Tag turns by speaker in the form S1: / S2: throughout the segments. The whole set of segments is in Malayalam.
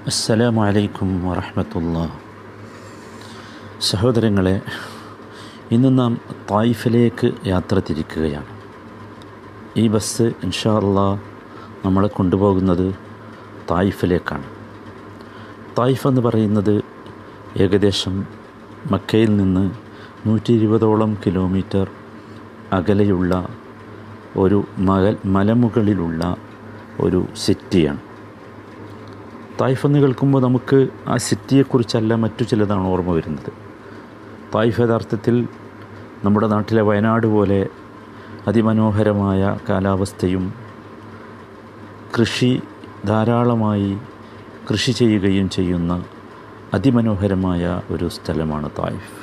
S1: അസ്സലാമു അലൈക്കും വറഹമത്തുള്ള സഹോദരങ്ങളെ ഇന്ന് നാം തായിഫിലേക്ക് യാത്ര തിരിക്കുകയാണ് ഈ ബസ് ഇൻഷാ അള്ളാ നമ്മളെ കൊണ്ടുപോകുന്നത് തായിഫിലേക്കാണ് തായിഫ് എന്ന് പറയുന്നത് ഏകദേശം മക്കയിൽ നിന്ന് നൂറ്റി ഇരുപതോളം കിലോമീറ്റർ അകലെയുള്ള ഒരു മകൽ മലമുകളിലുള്ള ഒരു സിറ്റിയാണ് തായ്ഫ് എന്ന് കേൾക്കുമ്പോൾ നമുക്ക് ആ സിറ്റിയെക്കുറിച്ചല്ല മറ്റു ചിലതാണ് ഓർമ്മ വരുന്നത് തായ്ഫ് യഥാർത്ഥത്തിൽ നമ്മുടെ നാട്ടിലെ വയനാട് പോലെ അതിമനോഹരമായ കാലാവസ്ഥയും കൃഷി ധാരാളമായി കൃഷി ചെയ്യുകയും ചെയ്യുന്ന അതിമനോഹരമായ ഒരു സ്ഥലമാണ് തായിഫ്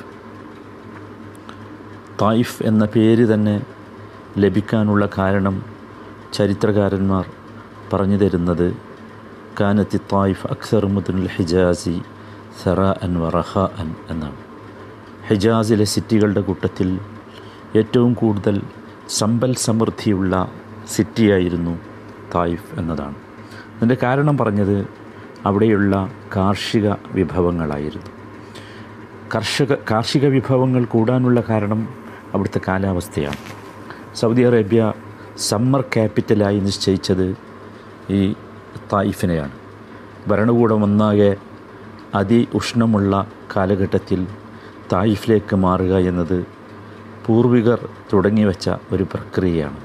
S1: തായിഫ് എന്ന പേര് തന്നെ ലഭിക്കാനുള്ള കാരണം ചരിത്രകാരന്മാർ പറഞ്ഞു തരുന്നത് കാനത്തി തായിഫ് അക്സർ മുദുൽ ഹിജാസി സറ അൻ വറഹ അൻ എന്നാണ് ഹിജാസിലെ സിറ്റികളുടെ കൂട്ടത്തിൽ ഏറ്റവും കൂടുതൽ സമ്പൽ സമൃദ്ധിയുള്ള സിറ്റിയായിരുന്നു തായിഫ് എന്നതാണ് അതിൻ്റെ കാരണം പറഞ്ഞത് അവിടെയുള്ള കാർഷിക വിഭവങ്ങളായിരുന്നു കർഷക കാർഷിക വിഭവങ്ങൾ കൂടാനുള്ള കാരണം അവിടുത്തെ കാലാവസ്ഥയാണ് സൗദി അറേബ്യ സമ്മർ ക്യാപിറ്റലായി നിശ്ചയിച്ചത് ഈ തായിഫിനെയാണ് ഭരണകൂടം ഒന്നാകെ അതി ഉഷ്ണമുള്ള കാലഘട്ടത്തിൽ തായിഫിലേക്ക് മാറുക എന്നത് പൂർവികർ തുടങ്ങിവെച്ച ഒരു പ്രക്രിയയാണ്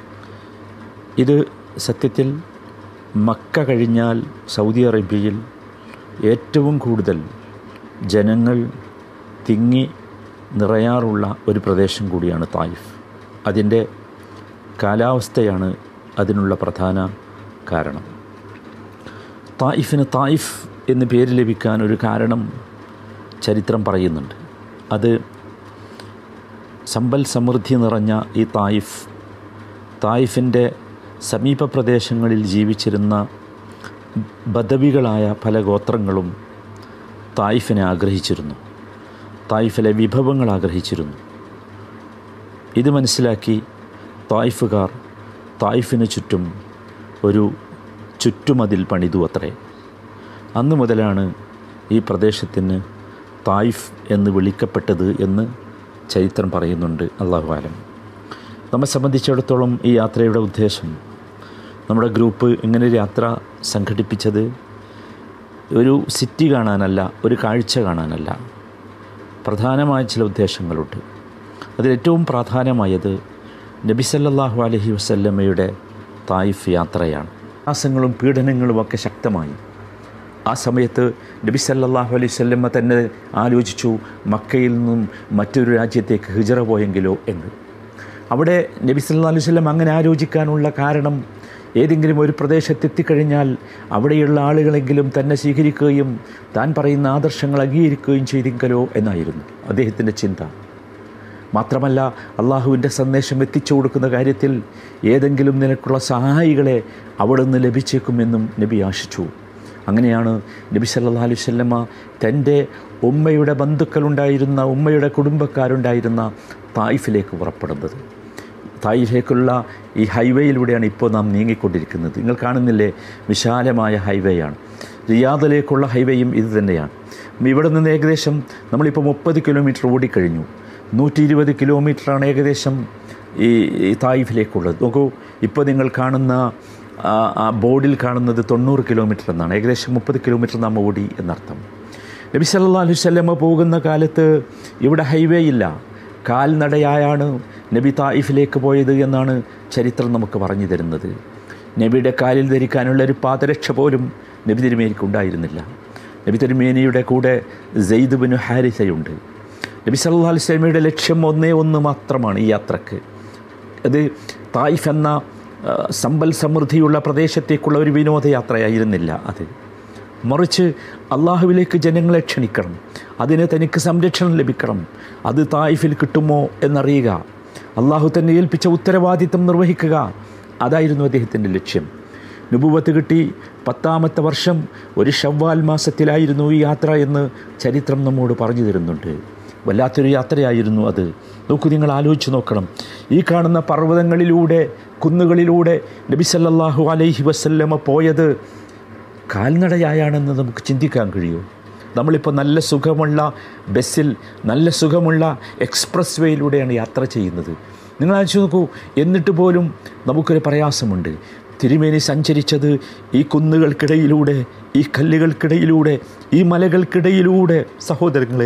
S1: ഇത് സത്യത്തിൽ മക്ക കഴിഞ്ഞാൽ സൗദി അറേബ്യയിൽ ഏറ്റവും കൂടുതൽ ജനങ്ങൾ തിങ്ങി നിറയാറുള്ള ഒരു പ്രദേശം കൂടിയാണ് തായിഫ് അതിൻ്റെ കാലാവസ്ഥയാണ് അതിനുള്ള പ്രധാന കാരണം തായിഫിന് തായിഫ് എന്ന് പേര് ലഭിക്കാൻ ഒരു കാരണം ചരിത്രം പറയുന്നുണ്ട് അത് സമ്പൽ സമൃദ്ധി നിറഞ്ഞ ഈ തായിഫ് തായിഫിൻ്റെ സമീപ പ്രദേശങ്ങളിൽ ജീവിച്ചിരുന്ന ബദവികളായ പല ഗോത്രങ്ങളും തായിഫിനെ ആഗ്രഹിച്ചിരുന്നു തായിഫിലെ വിഭവങ്ങൾ ആഗ്രഹിച്ചിരുന്നു ഇത് മനസ്സിലാക്കി തായിഫുകാർ തായിഫിന് ചുറ്റും ഒരു ചുറ്റുമതിൽ പണിതു അത്രേ അന്ന് മുതലാണ് ഈ പ്രദേശത്തിന് തായിഫ് എന്ന് വിളിക്കപ്പെട്ടത് എന്ന് ചരിത്രം പറയുന്നുണ്ട് അള്ളാഹുവാലം നമ്മെ സംബന്ധിച്ചിടത്തോളം ഈ യാത്രയുടെ ഉദ്ദേശം നമ്മുടെ ഗ്രൂപ്പ് ഇങ്ങനെ ഒരു യാത്ര സംഘടിപ്പിച്ചത് ഒരു സിറ്റി കാണാനല്ല ഒരു കാഴ്ച കാണാനല്ല പ്രധാനമായ ചില ഉദ്ദേശങ്ങളുണ്ട് അതിലേറ്റവും പ്രാധാന്യമായത് നബി സല്ലല്ലാഹു അലൈഹി വസല്ലമ്മയുടെ തായിഫ് യാത്രയാണ് പ്രയാസങ്ങളും പീഡനങ്ങളും ഒക്കെ ശക്തമായി ആ സമയത്ത് നബി സല്ലല്ലാഹു അലൈഹി വസല്ലമ്മ തന്നെ ആലോചിച്ചു മക്കയിൽ നിന്നും മറ്റൊരു രാജ്യത്തേക്ക് ഹിജറ പോയെങ്കിലോ എന്ന് അവിടെ നബി സല്ലല്ലാഹു അലൈഹി വസല്ലം അങ്ങനെ ആലോചിക്കാനുള്ള കാരണം ഏതെങ്കിലും ഒരു പ്രദേശത്ത് എത്തിക്കഴിഞ്ഞാൽ അവിടെയുള്ള ആളുകളെങ്കിലും തന്നെ സ്വീകരിക്കുകയും താൻ പറയുന്ന ആദർശങ്ങൾ അംഗീകരിക്കുകയും ചെയ്തെങ്കിലോ എന്നായിരുന്നു അദ്ദേഹത്തിൻ്റെ ചിന്ത മാത്രമല്ല അള്ളാഹുവിൻ്റെ സന്ദേശം എത്തിച്ചു കൊടുക്കുന്ന കാര്യത്തിൽ ഏതെങ്കിലും നിനക്കുള്ള സഹായികളെ അവിടെ നിന്ന് ലഭിച്ചേക്കുമെന്നും നബി ആശിച്ചു അങ്ങനെയാണ് നബി സല്ലാ അലൈഹി സ്വല്ലമ്മ തൻ്റെ ഉമ്മയുടെ ബന്ധുക്കളുണ്ടായിരുന്ന ഉമ്മയുടെ കുടുംബക്കാരുണ്ടായിരുന്ന തായിഫിലേക്ക് പുറപ്പെടുന്നത് തായിഫിലേക്കുള്ള ഈ ഹൈവേയിലൂടെയാണ് ഇപ്പോൾ നാം നീങ്ങിക്കൊണ്ടിരിക്കുന്നത് നിങ്ങൾ കാണുന്നില്ലേ വിശാലമായ ഹൈവേയാണ് റിയാദിലേക്കുള്ള ഹൈവേയും ഇത് തന്നെയാണ് ഇവിടെ നിന്ന് ഏകദേശം നമ്മളിപ്പോൾ മുപ്പത് കിലോമീറ്റർ ഓടിക്കഴിഞ്ഞു നൂറ്റി ഇരുപത് കിലോമീറ്ററാണ് ഏകദേശം ഈ ഈ തായിഫിലേക്കുള്ളത് നോക്കൂ ഇപ്പോൾ നിങ്ങൾ കാണുന്ന ആ ബോർഡിൽ കാണുന്നത് തൊണ്ണൂറ് കിലോമീറ്റർ എന്നാണ് ഏകദേശം മുപ്പത് കിലോമീറ്റർ നാം ഓടി എന്നർത്ഥം നബി സല്ലാ അലൈഹി സ്വല്ലമ്മ പോകുന്ന കാലത്ത് ഇവിടെ ഹൈവേ ഇല്ല കാൽനടയായാണ് നബി തായിഫിലേക്ക് പോയത് എന്നാണ് ചരിത്രം നമുക്ക് പറഞ്ഞു തരുന്നത് നബിയുടെ കാലിൽ ധരിക്കാനുള്ള ഒരു പാദരക്ഷ പോലും നബി തിരുമേനിക്ക് ഉണ്ടായിരുന്നില്ല നബി തിരുമേനിയുടെ കൂടെ സെയ്ദ് ബിനു ഹാരിസയുണ്ട് നബി സല്ലാ അലൈഹി സ്വലമയുടെ ലക്ഷ്യം ഒന്നേ ഒന്ന് മാത്രമാണ് ഈ യാത്രക്ക് അത് തായിഫ് എന്ന സമ്പൽ സമൃദ്ധിയുള്ള പ്രദേശത്തേക്കുള്ള ഒരു വിനോദയാത്രയായിരുന്നില്ല അത് മറിച്ച് അള്ളാഹുവിലേക്ക് ജനങ്ങളെ ക്ഷണിക്കണം അതിന് തനിക്ക് സംരക്ഷണം ലഭിക്കണം അത് തായിഫിൽ കിട്ടുമോ എന്നറിയുക അള്ളാഹു തന്നെ ഏൽപ്പിച്ച ഉത്തരവാദിത്തം നിർവഹിക്കുക അതായിരുന്നു അദ്ദേഹത്തിൻ്റെ ലക്ഷ്യം നുപുവത്ത് കിട്ടി പത്താമത്തെ വർഷം ഒരു ഷവ്വാൽ മാസത്തിലായിരുന്നു ഈ യാത്ര എന്ന് ചരിത്രം നമ്മോട് പറഞ്ഞു തരുന്നുണ്ട് വല്ലാത്തൊരു യാത്രയായിരുന്നു അത് നോക്കൂ നിങ്ങൾ ആലോചിച്ച് നോക്കണം ഈ കാണുന്ന പർവ്വതങ്ങളിലൂടെ കുന്നുകളിലൂടെ നബി സല്ലല്ലാഹു അലൈഹി വസല്ലമ പോയത് കാൽനടയായാണെന്ന് നമുക്ക് ചിന്തിക്കാൻ കഴിയൂ നമ്മളിപ്പോൾ നല്ല സുഖമുള്ള ബസ്സിൽ നല്ല സുഖമുള്ള എക്സ്പ്രസ് വേയിലൂടെയാണ് യാത്ര ചെയ്യുന്നത് നിങ്ങൾ ആലോചിച്ച് നോക്കൂ എന്നിട്ട് പോലും നമുക്കൊരു പ്രയാസമുണ്ട് തിരുമേനി സഞ്ചരിച്ചത് ഈ കുന്നുകൾക്കിടയിലൂടെ ഈ കല്ലുകൾക്കിടയിലൂടെ ഈ മലകൾക്കിടയിലൂടെ സഹോദരങ്ങളെ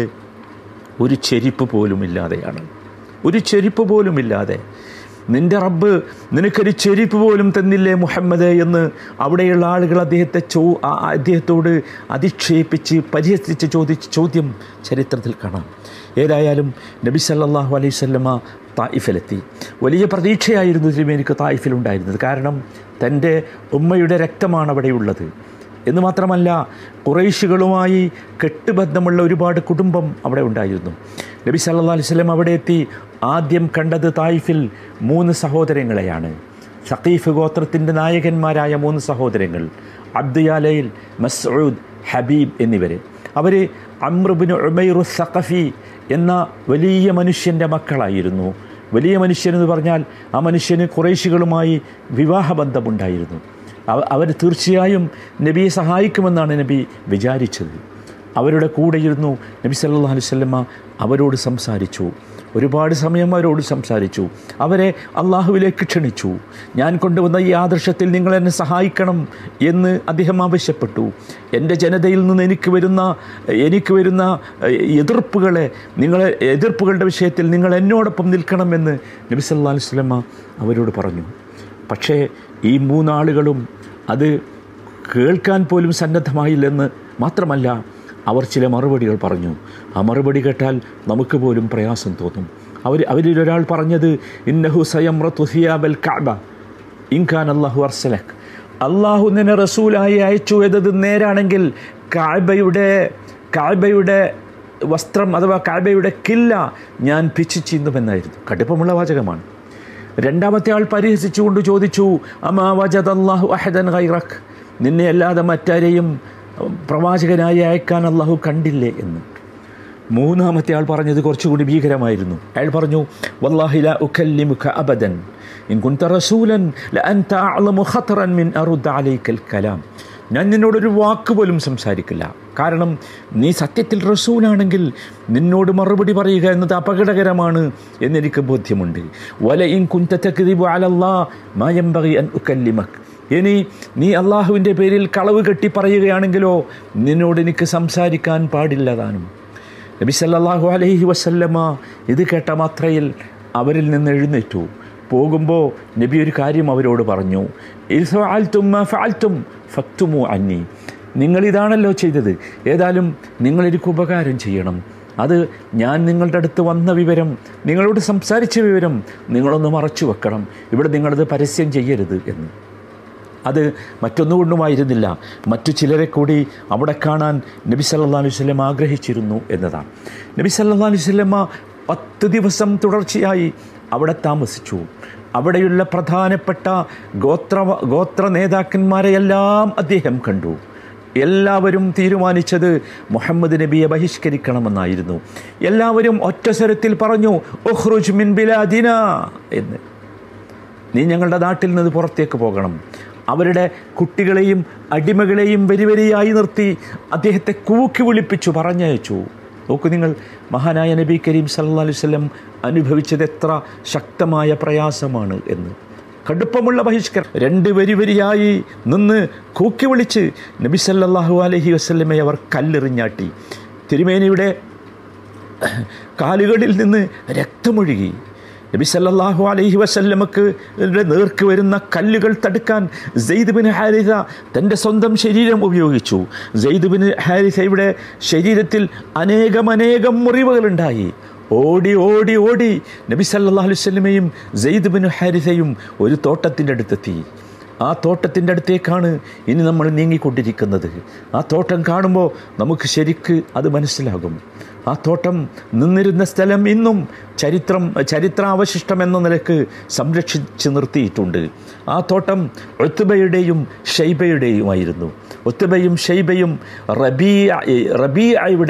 S1: ഒരു ചെരിപ്പ് പോലും ഇല്ലാതെയാണ് ഒരു ചെരിപ്പ് പോലും ഇല്ലാതെ നിന്റെ റബ്ബ് നിനക്കൊരു ചെരിപ്പ് പോലും തന്നില്ലേ മുഹമ്മദ് എന്ന് അവിടെയുള്ള ആളുകൾ അദ്ദേഹത്തെ ചോ ആ- ആ അദ്ദേഹത്തോട് അധിക്ഷേപിച്ച് പരിഹസിച്ച് ചോദിച്ച് ചോദ്യം ചരിത്രത്തിൽ കാണാം ഏതായാലും നബി സല്ലല്ലാഹു അലൈഹി വസല്ലമ തായിഫിലെത്തി വലിയ പ്രതീക്ഷയായിരുന്നു തിരുമേനിക്ക് തായിഫിലുണ്ടായിരുന്നത് കാരണം തൻ്റെ ഉമ്മയുടെ രക്തമാണ് അവിടെയുള്ളത് എന്ന് മാത്രമല്ല കുറേശികളുമായി കെട്ടുബന്ധമുള്ള ഒരുപാട് കുടുംബം അവിടെ ഉണ്ടായിരുന്നു നബി സല്ലല്ലാഹു അലൈഹി വസല്ലം അവിടെ എത്തി ആദ്യം കണ്ടത് തായിഫിൽ മൂന്ന് സഹോദരങ്ങളെയാണ് സഖീഫ് ഗോത്രത്തിൻ്റെ നായകന്മാരായ മൂന്ന് സഹോദരങ്ങൾ അബ്ദുയാലയിൽ മസ്ഊദ് ഹബീബ് എന്നിവർ അവർ അമ്രുബിന് ഉമൈറു സഖഫി എന്ന വലിയ മനുഷ്യൻ്റെ മക്കളായിരുന്നു വലിയ മനുഷ്യനെന്ന് പറഞ്ഞാൽ ആ മനുഷ്യന് കുറേശികളുമായി വിവാഹബന്ധമുണ്ടായിരുന്നു അവ- അവർ തീർച്ചയായും നബിയെ സഹായിക്കുമെന്നാണ് നബി വിചാരിച്ചത് അവരുടെ കൂടെയിരുന്നു നബി സല്ലല്ലാഹു അലൈഹി വസല്ലമ അവരോട് സംസാരിച്ചു ഒരുപാട് സമയം അവരോട് സംസാരിച്ചു അവരെ അള്ളാഹുവിലേക്ക് ക്ഷണിച്ചു ഞാൻ കൊണ്ടുവന്ന ഈ ആദർശത്തിൽ നിങ്ങൾ എന്നെ സഹായിക്കണം എന്ന് അദ്ദേഹം ആവശ്യപ്പെട്ടു എൻ്റെ ജനതയിൽ നിന്ന് എനിക്ക് വരുന്ന എനിക്ക് വരുന്ന ഏഹ്, എതിർപ്പുകളെ നിങ്ങളെ എതിർപ്പുകളുടെ വിഷയത്തിൽ നിങ്ങൾ എന്നോടൊപ്പം നിൽക്കണമെന്ന് നബി സല്ലല്ലാഹു അലൈഹി വസല്ലമ അവരോട് പറഞ്ഞു പക്ഷേ ഈ മൂന്നാളുകളും അത് കേൾക്കാൻ പോലും സന്നദ്ധമായില്ലെന്ന് മാത്രമല്ല അവർ ചില മറുപടികൾ പറഞ്ഞു ആ മറുപടി കേട്ടാൽ നമുക്ക് പോലും പ്രയാസം തോന്നും അവർ അവരിൽ ഒരാൾ പറഞ്ഞത് ഇന്നഹു സയമറത്തു ഹിയാബൽ കഅബ ഇൻഖാൻ അള്ളാഹു അർസലക് അള്ളാഹു നിന്നെ റസൂലായി അയച്ചു എന്നത് നേരാണെങ്കിൽ കാബയുടെ കാബയുടെ വസ്ത്രം അഥവാ കാബയുടെ കില്ല ഞാൻ പിച്ചിച്ചിന്നുമെന്നായിരുന്നു കടുപ്പമുള്ള വാചകമാണ് രണ്ടാമത്തെ ആൾ പരിഹസിച്ചുകൊണ്ട് ചോദിച്ചു അമാ വജദ് അള്ളാഹു അഹദൻ ഗൈറക് നിന്നെ അല്ലാതെ മറ്റാരെയും ഉം, പ്രവാചകനായി അയക്കാൻ അള്ളാഹു കണ്ടില്ലേ എന്ന് മൂന്നാമത്തെ ആൾ പറഞ്ഞത് കുറച്ചുകൂടി ഭീകരമായിരുന്നു അയാൾ പറഞ്ഞു വല്ലാഹില ഉഖല്ലിമുഖ അബദൻ ഇൻ കുന്ത റസൂലൻ ലഅൻത അഅ്ലമു ഖത്റൻ മിൻ അറുദ് അലൈക്കൽ കലാം ഞാൻ നിന്നോടൊരു വാക്ക് പോലും സംസാരിക്കില്ല കാരണം നീ സത്യത്തിൽ റസൂലാണെങ്കിൽ നിന്നോട് മറുപടി പറയുക എന്നത് അപകടകരമാണ് എന്നെനിക്ക് ബോധ്യമുണ്ട് വല ഇൻ കുന്ത തക്ദിബു അലല്ലാ മാ യംബഗി അൻ ഉകല്ലിമക് ഇനി നീ അള്ളാഹുവിൻ്റെ പേരിൽ കളവ് കെട്ടി പറയുകയാണെങ്കിലോ നിന്നോട് എനിക്ക് സംസാരിക്കാൻ പാടില്ല താനും നബി സല്ലല്ലാഹു അലൈഹി വസല്ലമ ഇത് കേട്ട മാത്രയിൽ അവരിൽ നിന്ന് എഴുന്നേറ്റു പോകുമ്പോൾ നബി ഒരു കാര്യം അവരോട് പറഞ്ഞു "ഇദ് ഫഅൽതും മാ ഫഅൽതും ഫക്തുമു അന്നി നിങ്ങളിതാണല്ലോ ചെയ്തത് ഏതായാലും നിങ്ങളെനിക്ക് ഉപകാരം ചെയ്യണം അത് ഞാൻ നിങ്ങളുടെ അടുത്ത് വന്ന വിവരം നിങ്ങളോട് സംസാരിച്ച വിവരം നിങ്ങളൊന്ന് മറച്ചു വെക്കണം ഇവിടെ നിങ്ങളത് പരസ്യം ചെയ്യരുത് എന്ന് അത് മറ്റൊന്നുകൊണ്ടുമായിരുന്നില്ല മറ്റു ചിലരെ കൂടി അവിടെ കാണാൻ നബി സല്ലല്ലാഹു അലൈഹി വസല്ലം ആഗ്രഹിച്ചിരുന്നു എന്നതാണ് നബി സല്ലല്ലാഹു അലൈഹി വസല്ലമ പത്ത് ദിവസം തുടർച്ചയായി അവിടെ താമസിച്ചു അവിടെയുള്ള പ്രധാനപ്പെട്ട ഗോത്ര ഗോത്ര നേതാക്കന്മാരെയെല്ലാം അദ്ദേഹം കണ്ടു എല്ലാവരും തീരുമാനിച്ചത് മുഹമ്മദ് നബിയെ ബഹിഷ്കരിക്കണമെന്നായിരുന്നു എല്ലാവരും ഒറ്റ സ്വരത്തിൽ പറഞ്ഞു ഒഹ്റുജ് മിൻ ബിലാദിന എന്ന് നീ ഞങ്ങളുടെ നാട്ടിൽ നിന്ന് പുറത്തേക്ക് പോകണം അവരുടെ കുട്ടികളെയും അടിമകളെയും വരി വരിയായി നിർത്തി അദ്ദേഹത്തെ കൂക്കി വിളിപ്പിച്ചു പറഞ്ഞയച്ചു നോക്കൂ നിങ്ങൾ മഹാനായ നബി കരീം സല്ലല്ലാഹു അലൈഹി വസല്ലം അനുഭവിച്ചത് എത്ര ശക്തമായ പ്രയാസമാണ് എന്ന് കടുപ്പമുള്ള ബഹിഷ്കരണം രണ്ട് വരി വരിയായി നിന്ന് കൂക്കി വിളിച്ച് നബി സല്ലല്ലാഹു അലൈഹി വസല്ലമയെ അവർ കല്ലെറിഞ്ഞാട്ടി തിരുമേനിയുടെ കാലുകളിൽ നിന്ന് രക്തമൊഴുകി നബി സല്ലല്ലാഹു അലൈഹി വസല്ലമക്ക് നേർക്ക് വരുന്ന കല്ലുകൾ തടുക്കാൻ സെയ്ദ് ബിൻ ഹാരിസ തൻ്റെ സ്വന്തം ശരീരം ഉപയോഗിച്ചു സെയ്ദ് ബിൻ ഹാരിസയുടെ ശരീരത്തിൽ അനേകമനേകം മുറിവുകളുണ്ടായി ഓടി ഓടി ഓടി നബി സല്ലല്ലാഹു അലൈഹി വസല്ലമയും സെയ്ദ് ബിൻ ഹാരിസയും ഒരു തോട്ടത്തിൻ്റെ അടുത്തെത്തി ആ തോട്ടത്തിൻ്റെ അടുത്തേക്കാണ് ഇനി നമ്മൾ നീങ്ങിക്കൊണ്ടിരിക്കുന്നത് ആ തോട്ടം കാണുമ്പോൾ നമുക്ക് ശരിക്ക് അത് മനസ്സിലാകും ആ തോട്ടം നിന്നിരുന്ന സ്ഥലം ഇന്നും ചരിത്രം ചരിത്രാവശിഷ്ടം എന്ന നിലക്ക് സംരക്ഷിച്ച് നിർത്തിയിട്ടുണ്ട് ആ തോട്ടം ഒത്തുബയുടെയും ഷൈബയുടെയുമായിരുന്നു ഒത്തുബയും ഷൈബയും റബീ റബീഅയുടെ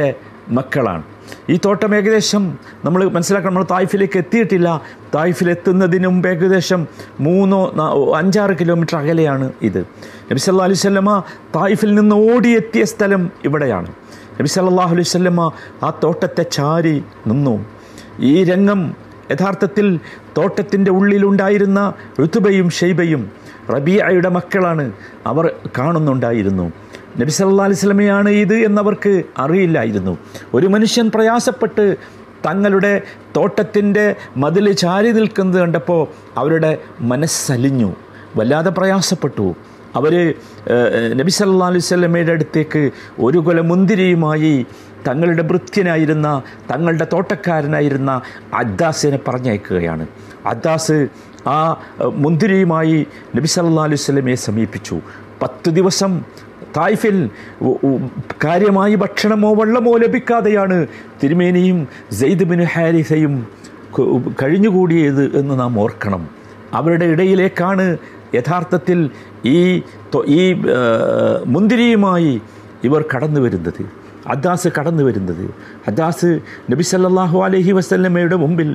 S1: മക്കളാണ് ഈ തോട്ടം ഏകദേശം നമ്മൾ മനസ്സിലാക്കണം നമ്മൾ തായ്ഫിലേക്ക് എത്തിയിട്ടില്ല തായ്ഫിലെത്തുന്നതിന് മുമ്പ് ഏകദേശം മൂന്നോ നാ- അഞ്ചാറ് കിലോമീറ്റർ അകലെയാണ് ഇത് നബി സല്ലാ അലൈഹി സ്വല്ലമ തായ്ഫിൽ നിന്ന് ഓടിയെത്തിയ സ്ഥലം ഇവിടെയാണ് നബി സല്ലല്ലാഹു അലൈഹി വസല്ലമ ആ തോട്ടത്തെ ചാരി നിന്നു ഈ രംഗം യഥാർത്ഥത്തിൽ തോട്ടത്തിൻ്റെ ഉള്ളിലുണ്ടായിരുന്ന ഋതുബയും ഷെയ്ബയും റബിയയുടെ മക്കളാണ് അവർ കാണുന്നുണ്ടായിരുന്നു നബി സല്ലാ അലൈഹി സ്വലമയാണ് ഇത് എന്നവർക്ക് അറിയില്ലായിരുന്നു ഒരു മനുഷ്യൻ പ്രയാസപ്പെട്ട് തങ്ങളുടെ തോട്ടത്തിൻ്റെ മതിൽ ചാരി നിൽക്കുന്നത് കണ്ടപ്പോൾ അവരുടെ മനസ്സലിഞ്ഞു വല്ലാതെ പ്രയാസപ്പെട്ടു അവർ നബി സല്ലാ അലൈഹി സ്വലമയുടെ അടുത്തേക്ക് ഒരു കൊല മുന്തിരിയുമായി തങ്ങളുടെ ഭൃത്യനായിരുന്ന തങ്ങളുടെ തോട്ടക്കാരനായിരുന്ന അദ്ദാസിനെ പറഞ്ഞയക്കുകയാണ് അദ്ദാസ് ആ ഏഹ്, മുന്തിരിയുമായി നബി സല്ലാ അലൈഹി സ്വലമയെ സമീപിച്ചു പത്ത് ദിവസം തായ്ഫിൽ ഉ- ഉ- കാര്യമായി ഭക്ഷണമോ വെള്ളമോ ലഭിക്കാതെയാണ് തിരുമേനിയും സെയ്ദ് ബിൻ ഹാരിസയും ക- കഴിഞ്ഞുകൂടിയത് എന്ന് നാം ഓർക്കണം അവരുടെ ഇടയിലേക്കാണ് യഥാർത്ഥത്തിൽ ഈ തൊ- ഈ ആ, മുന്തിരിയുമായി ഇവർ കടന്നു വരുന്നത് അദ്ദാസ് കടന്നു വരുന്നത് അദ്ദാസ് നബി സല്ലല്ലാഹു അലൈഹി വസല്ലമയുടെ മുമ്പിൽ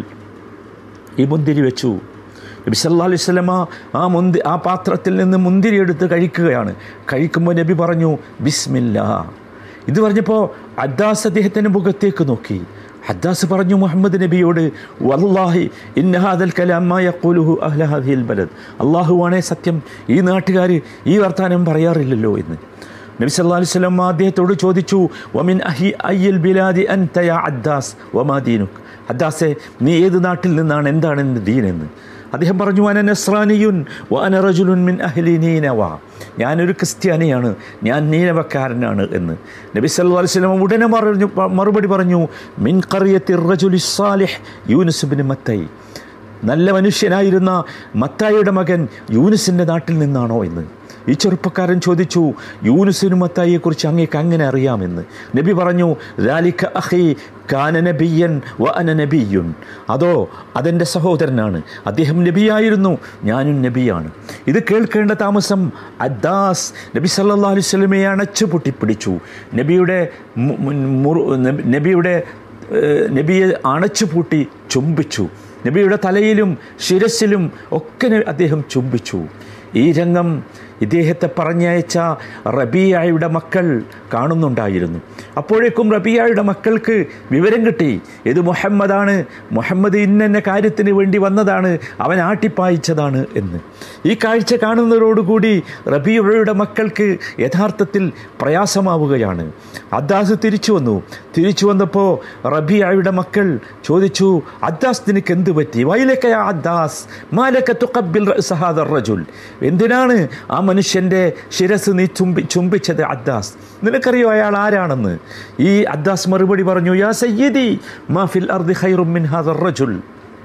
S1: ഈ മുന്തിരി വെച്ചു നബി സല്ലാ അലൈഹി സ്വലമ ആ മുന്തി ആ പാത്രത്തിൽ നിന്ന് മുന്തിരി എടുത്ത് കഴിക്കുകയാണ് കഴിക്കുമ്പോൾ നബി പറഞ്ഞു ബിസ്മില്ല ഇത് പറഞ്ഞപ്പോൾ അദ്ദാസ് അദ്ദേഹത്തിൻ്റെ മുഖത്തേക്ക് നോക്കി അദ്ദാസ് പറഞ്ഞു മുഹമ്മദ് നബിയോട് വല്ലാഹി ഇന്നഹാദൽ കലാമായ ഖുലുഹു അഹ്ല ഹദിൽ ബലദ് അള്ളാഹുവാണേ സത്യം ഈ നാട്ടുകാർ ഈ വർത്താനം പറയാറില്ലല്ലോ എന്ന് നബി സല്ലല്ലാഹു അലൈഹി വസല്ലം അദ്ദേഹത്തോട് ചോദിച്ചു വമിൻ അഹി അയ്യൽ ബിലാദി അൻത യാ അദ്ദാസ് വമാ ദീനുക് അദ്ദാസെ നീ ഏത് നാട്ടിൽ നിന്നാണ് എന്താണ് എൻ്റെ ദീൻ എന്ന് അദ്ദേഹം പറഞ്ഞു അന നസ്രാനിയുൻ വ അന റജുലുൻ മിൻ അഹ്ലി നീനവ ഞാനൊരു ക്രിസ്ത്യാനിയാണ് ഞാൻ നീനവക്കാരനാണ് എന്ന് നബി സല്ലല്ലാഹു അലൈഹി വസല്ലം ഉടനെ പറഞ്ഞു മറുപടി പറഞ്ഞു മിൻ ഖറിയത്തി റജുലി സാലിഹ് യൂനുസ് ബിൻ മത്തൈ നല്ല മനുഷ്യനായിരുന്ന മത്തായിയുടെ മകൻ യൂനുസിൻ്റെ നാട്ടിൽ നിന്നാണോ എന്ന് ഈ ചെറുപ്പക്കാരൻ ചോദിച്ചു യൂനുസിനും മത്തായിയെക്കുറിച്ച് അങ്ങേക്ക് അങ്ങനെ അറിയാമെന്ന് നബി പറഞ്ഞു ലാലിക്ക അഹി കാന നബിയൻ വ അന നബിയുൻ അതോ അതെൻ്റെ സഹോദരനാണ് അദ്ദേഹം നബിയായിരുന്നു ഞാനും നബിയാണ് ഇത് കേൾക്കേണ്ട താമസം അദ്ദാസ് നബി സല്ലല്ലാഹു അലൈഹി വസല്ലമയെ അണച്ചു പൊട്ടിപ്പിടിച്ചു നബിയുടെ മു- മുൻ- മുറു- നബി- നബിയുടെ ഏഹ് നബിയെ അണച്ചു പൂട്ടി ചുംബിച്ചു നബിയുടെ തലയിലും ശിരസിലും ഒക്കെ ന- അദ്ദേഹം ചുംബിച്ചു ഈ രംഗം ഇദ്ദേഹത്തെ പറഞ്ഞയച്ച റബിയായുടെ മക്കൾ കാണുന്നുണ്ടായിരുന്നു അപ്പോഴേക്കും റബിയായുടെ മക്കൾക്ക് വിവരം കിട്ടി ഇത് മുഹമ്മദാണ് മുഹമ്മദ് ഇന്ന കാര്യത്തിന് വേണ്ടി വന്നതാണ് അവൻ ആട്ടിപ്പായിച്ചതാണ് എന്ന് ഈ കാഴ്ച കാണുന്നതോടുകൂടി റബിയയുടെ മക്കൾക്ക് യഥാർത്ഥത്തിൽ പ്രയാസമാവുകയാണ് അദ്ദാസ് തിരിച്ചു വന്നു തിരിച്ചു വന്നപ്പോൾ റബിയയുടെ മക്കൾ ചോദിച്ചു അദ്ദാസ് നിനക്ക് എന്ത് പറ്റി വൈലക്കയ അദ്ദാസ് മാലക്ക തുക്കബിൽ സഹാദർ റജുൽ എന്തിനാണ് ആ മനുഷ്യൻ്റെ ശിരസ് നീ ചുംബി ചുംബിച്ചത് അദ്ദാസ് നിനക്കറിയോ അയാൾ ആരാണെന്ന് ഈ അദ്ദാസ് മറുപടി പറഞ്ഞു യാ സയ്യിദി മാ ഫിൽ അർദി ഖൈറും മിൻ ഹാദർ റജുൽ